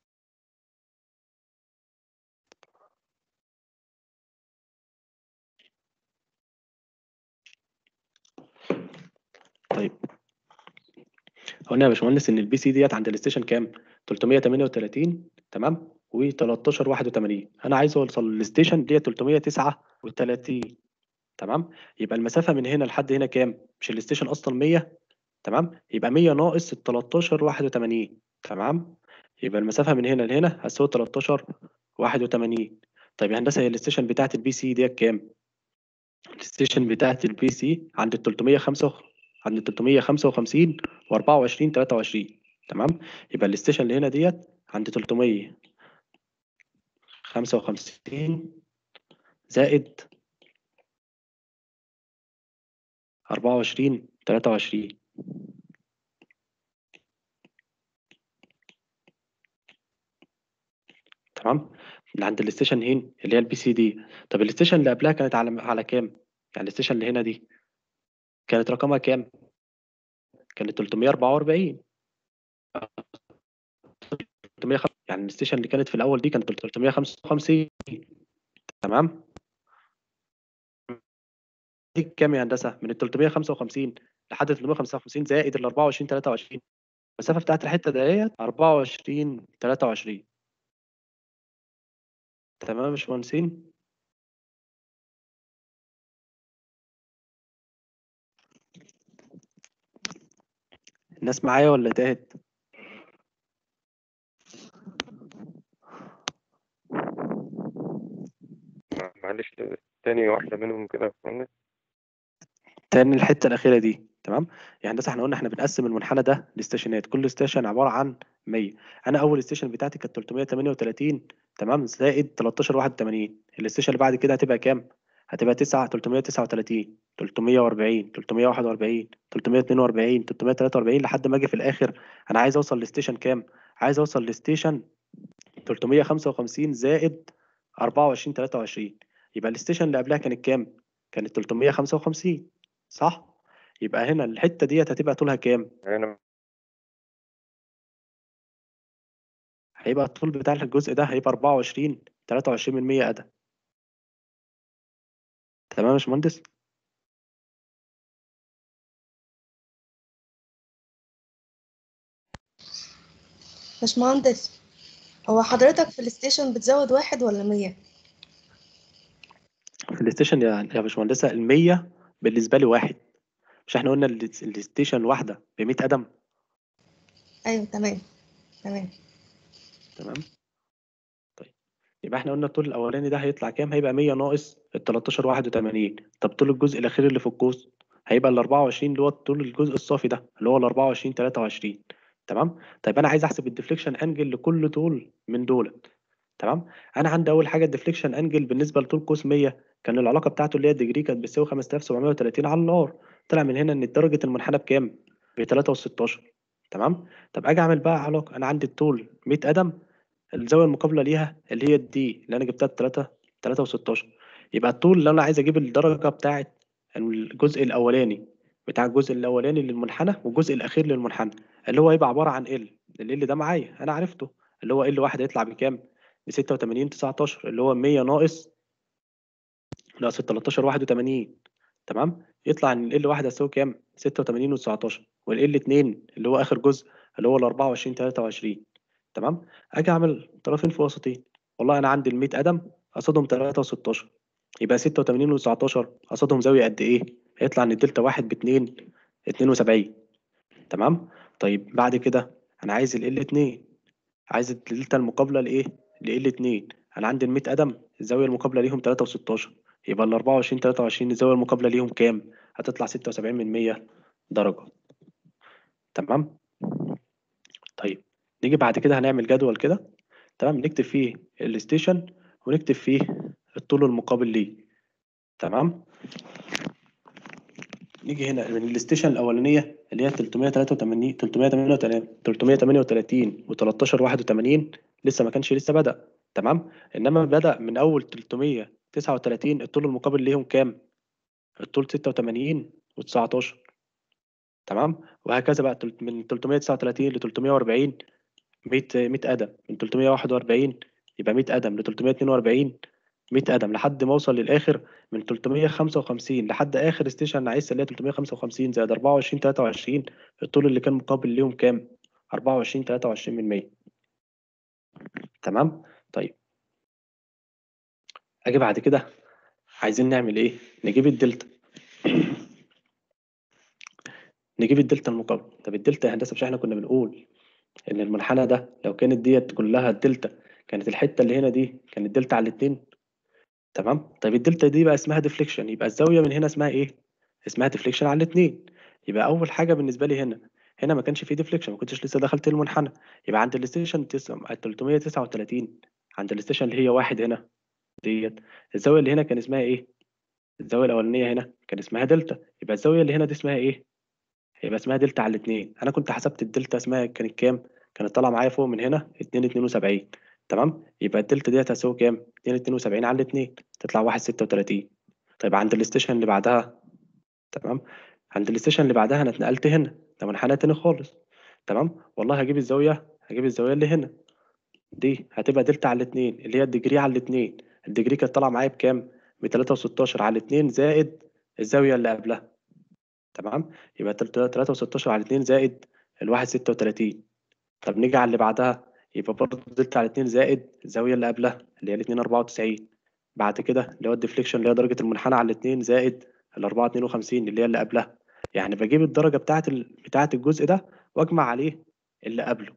طيب قلنا يا باشمهندس ان البي سي ديت عند الستيشن كام 338 تمام و13 81 انا عايز اوصل للستيشن ديت 339 تمام يبقى المسافه من هنا لحد هنا كام مش الستيشن اصلا 100 تمام يبقى 100 ناقص ال 13 81 تمام يبقى المسافه من هنا لهنا هتساوي 13 81 طيب يا هندسه هي الستيشن بتاعت البي سي ديت كام الستيشن بتاعت البي سي عند ال 305 عند ال 355 و24 23 تمام يبقى الستيشن اللي هنا ديت عند 355 زائد 24 23 تمام اللي عند الستيشن هين اللي هي البي سي دي طب الستيشن اللي قبلها كانت على على كام يعني الستيشن اللي هنا دي كانت رقمها كام كانت 344 305 يعني الستيشن اللي كانت في الاول دي كانت 355 تمام دي كام يا هندسه من ال 355 لحد 355 زائد ال 24 23 المسافه بتاعت الحته ديت 24 23 تمام يا باشمهندسين الناس معايا ولا تاهت معلش تاني واحدة منهم كده يا باشمهندس تاني الحته الاخيره دي تمام يعني هندسه احنا قلنا احنا بنقسم المنحنى ده لستيشنات كل ستيشن عباره عن 100 انا اول ستيشن بتاعتي كانت 338 تمام زائد 13 81 الستيشن اللي بعد كده هتبقى كام هتبقى 9 339 340 341 342 343 لحد ما اجي في الاخر انا عايز اوصل لستيشن كام عايز اوصل لستيشن 355 زائد 24 23 يبقى الستيشن اللي قبلها كانت كام كانت 355 صح يبقى هنا الحته ديت هتبقى طولها كام هنا هيبقى الطول بتاع الجزء ده هيبقى 24 23 من 100 أدا تمام يا باشمهندس باشمهندس هو حضرتك في الستيشن بتزود واحد ولا مية؟ في الستيشن يا يا باشمهندسة ال 100 بالنسبة لي واحد مش احنا قلنا ال- الستيشن واحدة ب 100 قدم أيوة تمام تمام تمام طيب يبقى احنا قلنا الطول الأولاني ده هيطلع كام هيبقى 100 ناقص ال 13 81 طب طول الجزء الأخير اللي في القوس هيبقى ال 24 اللي هو طول الجزء الصافي ده اللي هو ال 24 23 تمام طيب أنا عايز أحسب الديفليكشن أنجل لكل طول من دول تمام انا عندي اول حاجه الديفليكشن انجل بالنسبه لطول قوس 100 كان العلاقه بتاعته اللي هي الديجري كانت بتساوي 5730 على الار طلع من هنا ان درجه المنحنى بكام ب 3 و16 تمام طب اجي اعمل بقى علاقه انا عندي الطول 100 قدم الزاويه المقابله ليها اللي هي الدي اللي انا جبتها 3 3 و16 يبقى الطول اللي انا عايز اجيب الدرجه بتاعه الجزء الاولاني بتاع الجزء الاولاني للمنحنى والجزء الاخير للمنحنى اللي هو هيبقى عباره عن ال ال ده معايا انا عرفته اللي هو ال واحد هيطلع بكام ب 86 19 اللي هو 100 ناقص ناقص ال 13 81 تمام يطلع ان ال واحد هتساوي كام 86 و19 والال 2 اللي هو اخر جزء اللي هو ال 24 23 تمام اجي اعمل طرفين في وسطين والله انا عندي ال 100 قدم قصادهم 3 و16 يبقى 86 و19 قصادهم زاويه قد ايه هيطلع ان الدلتا واحد ب 2 72 تمام طيب بعد كده انا عايز ال 2 عايز الدلتا المقابله لايه ل 2 انا عندي ال 100 قدم الزاويه المقابله ليهم 3 و16 يبقى ال 24 23 الزاويه المقابله ليهم كام هتطلع 76 من 100 درجه تمام طيب نيجي بعد كده هنعمل جدول كده تمام نكتب فيه الستيشن ونكتب فيه الطول المقابل ليه تمام نيجي هنا من الستيشن الاولانيه اللي هي 383 338 338 و13 81 لسه ما كانش لسه بدأ تمام انما بدأ من اول 339 الطول المقابل ليهم كام الطول 86 و19 تمام وهكذا بقى تلت- من 339 ل 340 100 100 قدم من 341 يبقى 100 قدم ل 342 100 قدم لحد ما اوصل للاخر من 355 لحد اخر ستيشن عايز اللي هي 355 زائد 24 23 الطول اللي كان مقابل ليهم كام 24 23 من 100 تمام طيب اجي بعد كده عايزين نعمل ايه نجيب الدلتا نجيب الدلتا المقابل طب الدلتا يا هندسه مش احنا كنا بنقول ان المنحنى ده لو كانت ديت كلها الدلتا كانت الحته اللي هنا دي كانت دلتا على الاتنين تمام طيب الدلتا دي بقى اسمها ديفليكشن يبقى الزاويه من هنا اسمها ايه اسمها ديفليكشن على الاتنين يبقى اول حاجه بالنسبه لي هنا هنا ما كانش فيه ديفليكشن ما كنتش لسه دخلت المنحنى يبقى عند الستيشن 339 عند الستيشن اللي هي واحد هنا ديت الزاويه اللي هنا كان اسمها ايه الزاويه الاولانيه هنا كان اسمها دلتا يبقى الزاويه اللي هنا دي اسمها ايه يبقى اسمها دلتا على الاتنين انا كنت حسبت الدلتا اسمها كانت كام كانت طالعه معايا فوق من هنا 2 72 تمام يبقى الدلتا ديت هتساوي كام 2 72 على الاتنين تطلع 1 36 طيب عند الستيشن اللي بعدها تمام عند الستيشن اللي بعدها انا اتنقلت هنا ده منحنى تاني خالص تمام والله هجيب الزاويه هجيب الزاويه اللي هنا دي هتبقى دلتا على الاتنين اللي هي الديجري على الاتنين الديجري كانت طالعه معايا بكام ب 3 و16 على الاتنين زائد الزاويه اللي قبلها تمام يبقى 3 و16 على 2 زائد الواحد 36 طب نيجي على اللي بعدها يبقى برضه دلتا على 2 زائد الزاويه اللي قبلها اللي هي ال 2 94 بعد كده اللي هو الديفليكشن اللي هي درجه المنحنى على 2 زائد ال 4 52 اللي هي اللي قبلها يعني بجيب الدرجه بتاعه ال... بتاعه الجزء ده واجمع عليه اللي قبله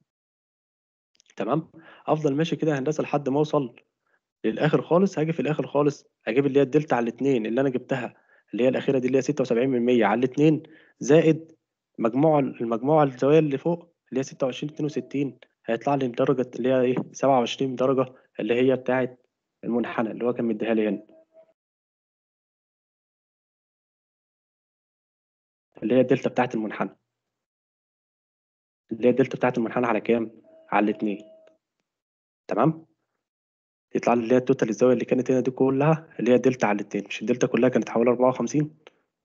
تمام افضل ماشي كده يا هندسه لحد ما اوصل للاخر خالص هاجي في الاخر خالص اجيب اللي هي الدلتا على الاثنين اللي انا جبتها اللي هي الاخيره دي اللي هي 76 من 100 على الاثنين زائد مجموع المجموع الزوايا اللي فوق اللي هي 26 62 هيطلع لي درجه اللي هي ايه 27 درجه اللي هي بتاعه المنحنى اللي هو كان مديها لي هنا اللي هي الدلتا بتاعه المنحنى اللي هي الدلتا بتاعه المنحنى على كام على الاثنين تمام يطلع لي اللي هي التوتال الزاويه اللي كانت هنا دي كلها اللي هي دلتا على الاثنين مش الدلتا كلها كانت حوالي 54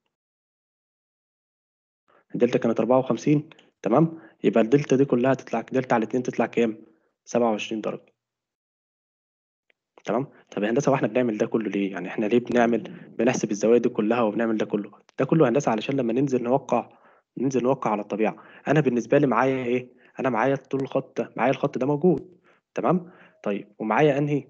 الدلتا كانت 54 تمام يبقى الدلتا دي كلها تطلع دلتا على الاثنين تطلع كام 27 درجه تمام طب يا هندسه واحنا بنعمل ده كله ليه يعني احنا ليه بنعمل بنحسب الزوايا دي كلها وبنعمل ده كله ده كله هندسه علشان لما ننزل نوقع ننزل نوقع على الطبيعه انا بالنسبه لي معايا ايه انا معايا طول الخط ده معايا الخط ده موجود تمام طيب ومعايا انهي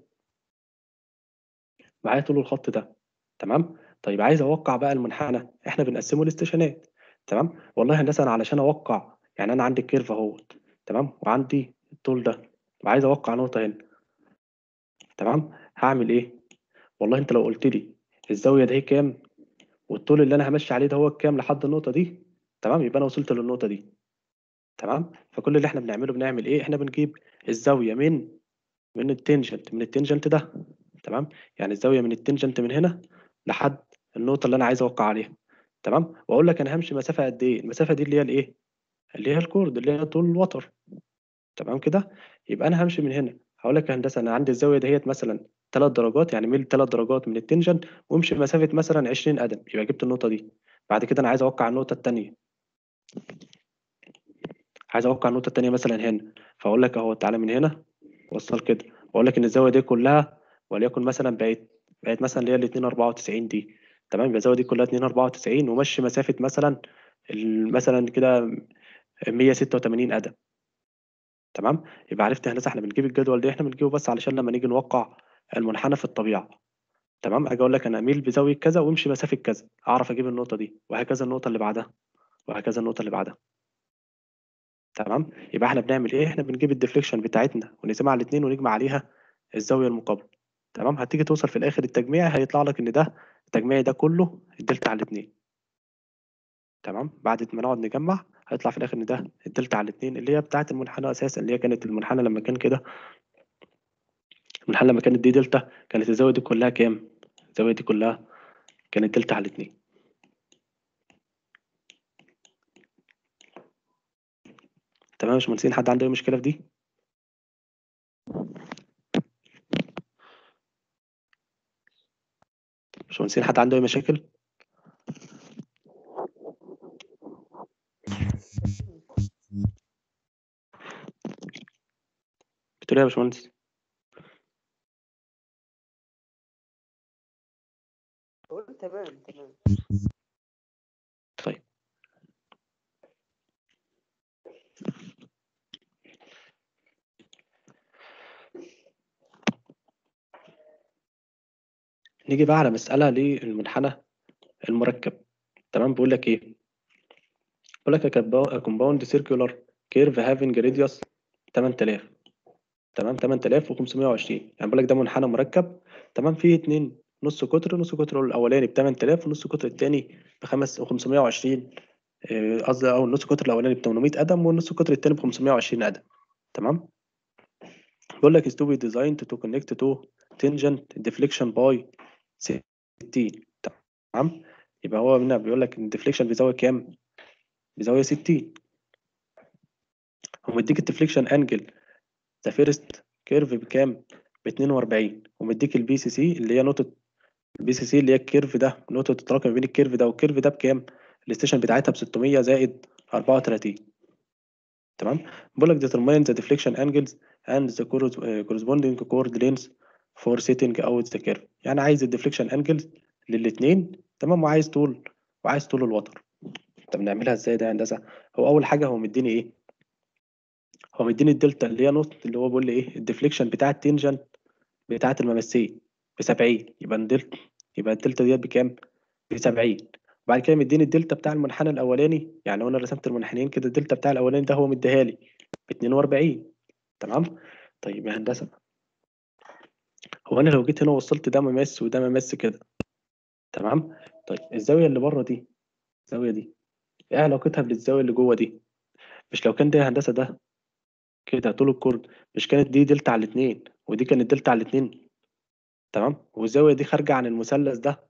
معايا طول الخط ده تمام طيب عايز اوقع بقى المنحنى احنا بنقسمه لاستيشنات تمام والله هندسه انا علشان اوقع يعني انا عندي الكيرف اهوت تمام وعندي الطول ده وعايز اوقع نقطه هنا تمام هعمل ايه والله انت لو قلت لي الزاويه دي كام والطول اللي انا همشي عليه ده هو كام لحد النقطه دي تمام يبقى انا وصلت للنقطه دي تمام فكل اللي احنا بنعمله بنعمل ايه احنا بنجيب الزاويه من من التنجنت من التنجنت ده تمام يعني الزاويه من التنجنت من هنا لحد النقطه اللي انا عايز اوقع عليها تمام واقول لك انا همشي مسافه قد ايه المسافه دي اللي هي الايه اللي هي الكورد اللي هي طول الوتر تمام كده يبقى انا همشي من هنا هقول لك يا هندسه انا عندي الزاويه دهيت مثلا 3 درجات يعني ميل 3 درجات من التنجنت وامشي مسافه مثلا 20 قدم يبقى جبت النقطه دي بعد كده انا عايز اوقع النقطه الثانيه عايز اوقع النقطه الثانيه مثلا هنا فاقول لك اهو تعالى من هنا وصل كده واقول لك ان الزاويه دي كلها وليكن مثلا بقت بقت مثلا اللي هي ال 2 94 دي تمام يبقى الزاويه دي كلها 2 94 ومشي مسافه مثلا ال- مثلا كده 186 قدم تمام يبقى عرفت يا هندسه احنا بنجيب الجدول ده احنا بنجيبه بس علشان لما نيجي نوقع المنحنى في الطبيعه تمام اجي اقول لك انا اميل بزاويه كذا وامشي مسافه كذا اعرف اجيب النقطه دي وهكذا النقطه اللي بعدها وهكذا النقطه اللي بعدها تمام يبقى احنا بنعمل ايه احنا بنجيب الديفليكشن بتاعتنا ونقسمها على الاثنين ونجمع عليها الزاويه المقابله تمام هتيجي توصل في الاخر التجميع هيطلع لك ان ده التجميع ده كله الدلتا على الاتنين تمام بعد ما نقعد نجمع هيطلع في الاخر ان ده الدلتا على الاتنين اللي هي بتاعه المنحنى اساسا اللي هي كانت المنحنى لما كان كده المنحنى لما كانت دي دلتا كانت الزاويه دي كلها كام الزاويه دي كلها كانت دلتا على الاتنين تمام يا باشمهندسين حد عنده اي مشكله في دي باشمهندسين حد عنده اي مشاكل بتقول ايه يا باشمهندس قول تمام تمام طيب نيجي بقى على مسألة للمنحنى المركب تمام بيقول لك ايه بيقول لك a compound circular curve having radius 8000 تمام 8520 يعني بيقول لك ده منحنى مركب تمام فيه اتنين نص قطر نص قطر الاولاني ب 8000 ونص قطر التاني ب 520 قصدي او النص قطر الاولاني ب 800 قدم والنص قطر التاني ب 520 قدم تمام بيقول لك is to be designed to connect to tangent deflection by 60 تمام يبقى هو هنا بيقول لك ان الديفليكشن بزاويه كام بزاويه 60 ومديك الديفليكشن انجل ذا فيرست كيرف بكام ب 42 ومديك البي سي سي اللي هي نقطه البي سي سي اللي هي الكيرف ده نقطه التراكم ما بين الكيرف ده والكيرف ده بكام الاستيشن بتاعتها ب 600 زائد 34 تمام بيقول لك determine the deflection angles and the corresponding chord lengths for setting out the curve يعني عايز الديفليكشن انجلز للاثنين تمام وعايز طول وعايز طول الوتر طب نعملها ازاي ده يا هندسه هو اول حاجه هو مديني ايه هو مديني الدلتا اللي هي نقطه اللي هو بيقول لي ايه الديفليكشن بتاع التنجنت بتاعه الممسيه ب 70 يبقى الدلتا يبقى الدلتا ديت بكام ب 70 وبعد كده مديني الدلتا بتاع المنحنى الاولاني يعني وانا رسمت المنحنيين كده الدلتا بتاع الاولاني ده هو مديها لي ب 42 تمام طيب يا هندسه هو انا لو جيت هنا وصلت ده ممس وده ممس كده تمام طيب الزاويه اللي بره دي الزاويه دي ايه علاقتها بالزاويه اللي جوه دي مش لو كان ده هندسه ده كده طول الكورد مش كانت دي دلتا على الاتنين ودي كانت دلتا على الاتنين تمام والزاويه دي خارجه عن المثلث ده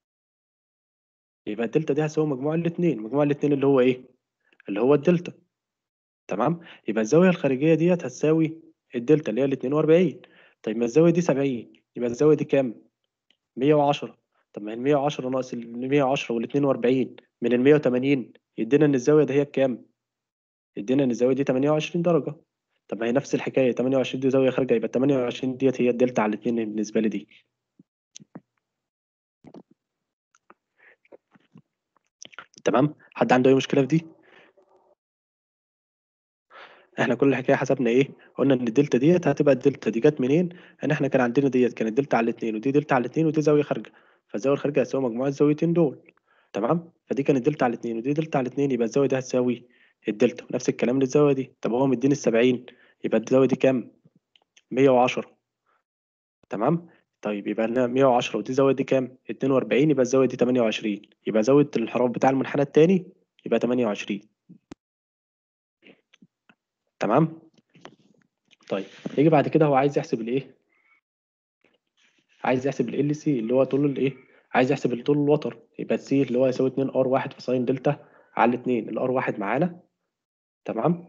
يبقى الدلتا دي هتساوي مجموع الاتنين مجموع الاتنين اللي هو ايه اللي هو الدلتا تمام يبقى الزاويه الخارجيه ديت هتساوي الدلتا اللي هي ال 42 طيب ما الزاويه دي 70 يبقى الزاويه دي كام 110 طب ما هي ال 110 ناقص ال 110 وال 42 من ال 180 يدينا ان الزاويه دي هي بكام يدينا ان الزاويه دي 28 درجه طب ما هي نفس الحكايه 28 دي زاويه خارجه يبقى 28 ديت هي الدلتا على الاثنين بالنسبه لي دي تمام حد عنده اي مشكله في دي احنا كل الحكايه حسبنا ايه قلنا ان الدلتا ديت هتبقى الدلتا دي جت منين ان احنا كان عندنا ديت كانت دلتا على الاثنين ودي دلتا على الاثنين ودي زاويه خارجه فالزاويه الخارجه هتساوي مجموع الزاويتين دول تمام فدي كانت دلتا على الاثنين ودي دلتا على الاثنين يبقى الزاويه دي هتساوي الدلتا ونفس الكلام للزاويه دي طب هو مديني ال 70 يبقى الزاويه دي كام 110 تمام طيب يبقى لنا 110 ودي الزاويه دي كام 42 يبقى الزاويه دي 28 يبقى زاويه الانحراف بتاع المنحنى الثاني يبقى 28 تمام طيب يجي بعد كده هو عايز يحسب الايه عايز يحسب ال سي اللي هو طول الايه عايز يحسب طول الوتر يبقى السي اللي هو يساوي 2 ار 1 في ساين دلتا على 2 الار 1 معانا تمام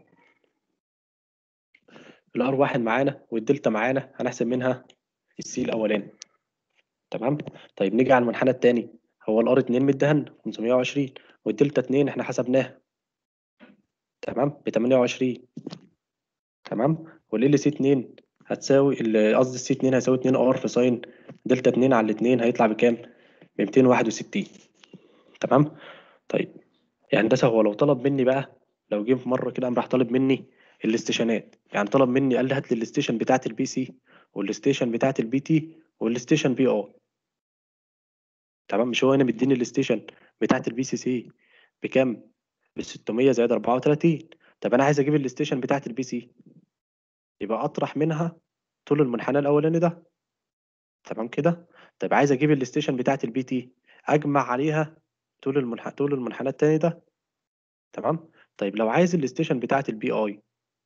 الار 1 معانا والدلتا معانا هنحسب منها السي الاولاني تمام طيب نيجي على المنحنى الثاني هو الار 2 مديهالنا 520 والدلتا 2 احنا حسبناها تمام ب 28 تمام والال سي 2 هتساوي قصدي السي 2 هيساوي 2 ار في ساين دلتا 2 على 2 هيطلع بكام؟ ب 261 تمام؟ طيب يا هندسه هو لو طلب مني بقى لو جه في مره كده قام راح طالب مني الاستيشنات يعني طلب مني قال لي هات لي الاستيشن بتاعت البي سي والاستيشن بتاعت البي تي والاستيشن بي ار تمام مش هو هنا مديني الاستيشن بتاعت البي سي سي بكام؟ ب 600 زائد 34 طب انا عايز اجيب الاستيشن بتاعت البي سي يبقى اطرح منها طول المنحنى الاولاني ده تمام كده طيب عايز اجيب الستيشن بتاعه البي تي اجمع عليها طول المنح... طول المنحنى التاني ده تمام طيب لو عايز الستيشن بتاعه البي اي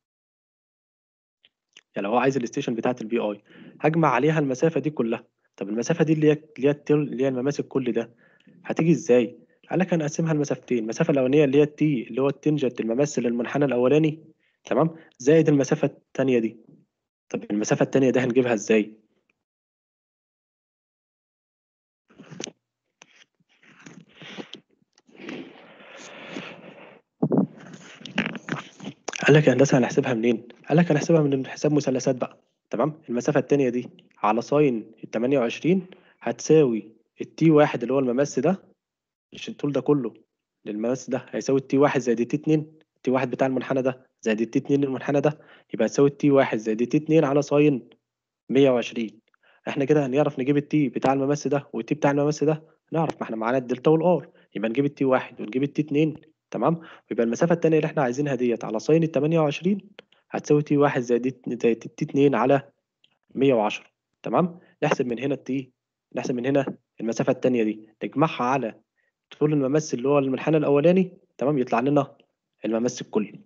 يعني لو هو عايز الستيشن بتاعه البي اي هجمع عليها المسافه دي كلها طب المسافه دي اللي هي اللي هي التل- اللي هي المماسك كل ده هتيجي ازاي قال لك هنقسمها لمسافتين المسافه الاولانيه اللي هي التي اللي هو التنجنت الممثل للمنحنى الاولاني تمام زائد المسافه الثانيه دي طب المسافه الثانيه دي هنجيبها ازاي قال لك يا هندسه هنحسبها منين قال لك هنحسبها من حساب مثلثات بقى تمام المسافه الثانيه دي على ساين ال 28 هتساوي التي واحد اللي هو الممس ده مش الطول ده كله للممس ده هيساوي التي واحد زائد التي اتنين التي واحد بتاع المنحنى ده زائد التي اتنين للمنحنى ده يبقى هتساوي التي واحد زائد التي اتنين على ساين 120 احنا كده هنعرف نجيب التي بتاع الممس ده والتي بتاع الممس ده نعرف ما احنا معانا الدلتا والار يبقى نجيب التي واحد ونجيب التي اتنين تمام ويبقى المسافه التانيه اللي احنا عايزينها ديت على ساين ال 28 هتساوي تي واحد زائد الت- زائد التي اتنين على 110 تمام نحسب من هنا التي نحسب من هنا المسافه التانيه دي نجمعها على طول الممس اللي هو المنحنى الاولاني تمام يطلع لنا الممس الكلي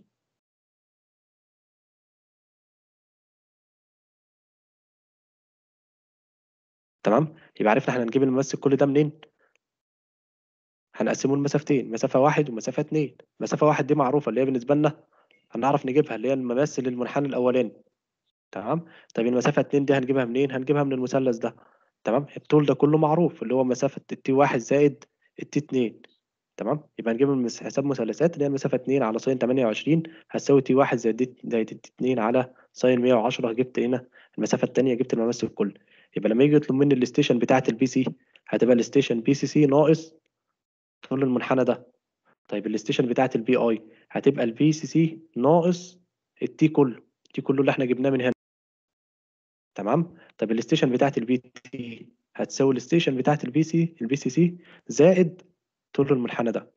تمام يبقى عرفنا احنا هنجيب الممس الكلي ده منين هنقسمه لمسافتين مسافه واحد ومسافه اتنين مسافه واحد دي معروفه اللي هي بالنسبه لنا هنعرف نجيبها اللي هي الممس للمنحنى الاولاني تمام طيب المسافه اتنين دي هنجيبها منين هنجيبها من المثلث ده تمام الطول ده كله معروف اللي هو مسافه التي واحد زائد التي اتنين تمام يبقى نجيب من حساب مثلثات اللي هي المسافه 2 على ساين 28 هتساوي تي 1 زائد دي- زائد تي 2 على ساين 110 جبت هنا المسافه الثانيه جبت الممس الكل يبقى لما يجي يطلب مني الستيشن بتاعه البي سي هتبقى الستيشن بي سي سي ناقص طول المنحنى ده طيب الستيشن بتاعه البي اي هتبقى البي سي سي ناقص التي كله التي كله اللي احنا جبناه من هنا تمام طب الستيشن بتاعه البي تي هتساوي الستيشن بتاعه البي سي البي سي سي زائد طول المنحنى ده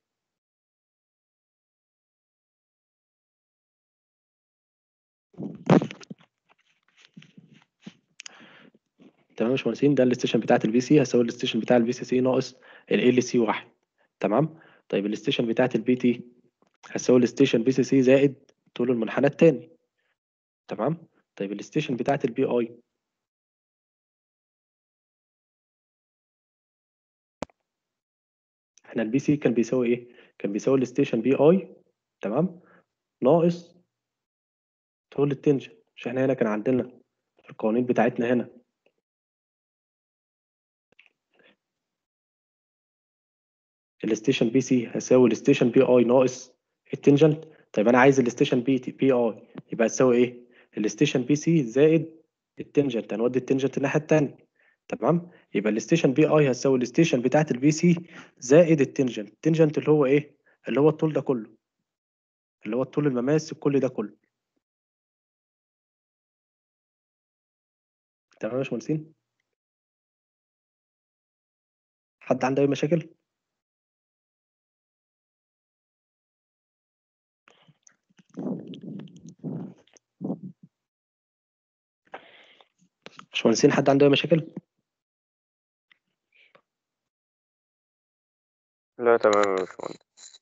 تمام يا باشمهندسين ده الستيشن بتاعت البي سي هتساوي الستيشن بتاع البي سي سي ناقص ال ال سي واحد تمام طيب الستيشن بتاعت البي تي هتساوي الستيشن بي سي سي زائد طول المنحنى التاني تمام طيب الستيشن بتاعت البي اي احنا البي سي كان بيساوي ايه كان بيساوي الستيشن بي اي تمام ناقص طول التنشن مش احنا هنا كان عندنا في القوانين بتاعتنا هنا الستيشن بي سي هيساوي الستيشن بي اي ناقص التنجنت طيب انا عايز الستيشن بي تي بي اي يبقى هتساوي ايه الستيشن بي سي زائد التنجنت هنودي التنجنت الناحيه التانيه تمام يبقى الستيشن بي اي هتساوي الستيشن بتاعت البي سي زائد التنجنت التنجنت اللي هو ايه اللي هو الطول ده كله اللي هو الطول المماس كل ده كله تمام يا باشمهندسين حد عنده اي مشاكل باشمهندسين حد عنده اي مشاكل لا تمام يا باشمهندس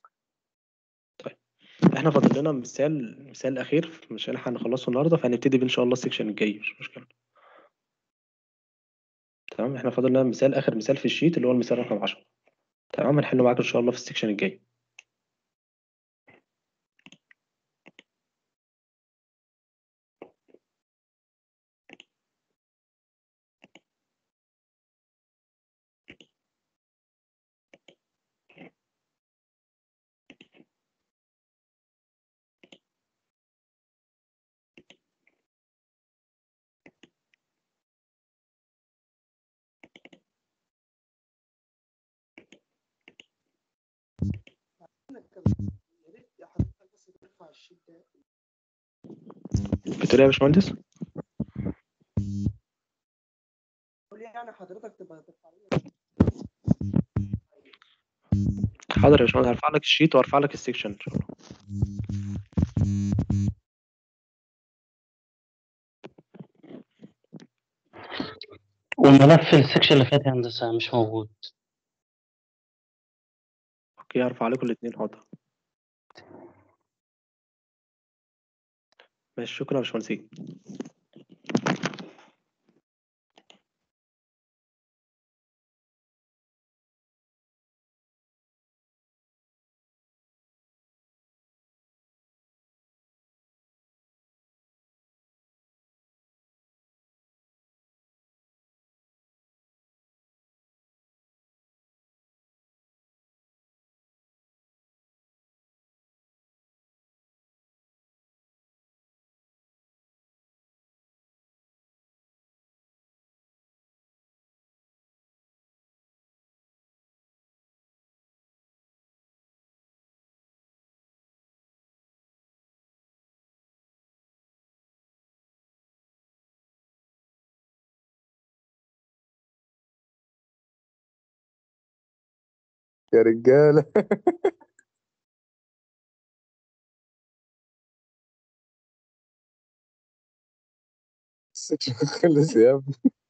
احنا فاضل لنا مثال مثال اخير مش هنلحق نخلصه النهارده فهنبتدي بيه ان شاء الله السكشن الجاي مش مشكله تمام احنا فاضل لنا مثال اخر مثال في الشيت اللي هو المثال رقم 10 تمام هنحله معاك ان شاء الله في السكشن الجاي يا ريت يا حضرتك بس ترفع الشيت ده بتقول ايه يا باشمهندس قول لي يعني حضرتك تبقى ترفع لي حاضر يا باشمهندس هرفع لك الشيت وارفع لك السكشن ان شاء الله قول الملف السكشن اللي فات يا هندسة مش موجود اوكي هرفع عليكم الاثنين حاضر ماشي شكرا يا باشمهندسين يا رجالة السكشن خلص يا ابني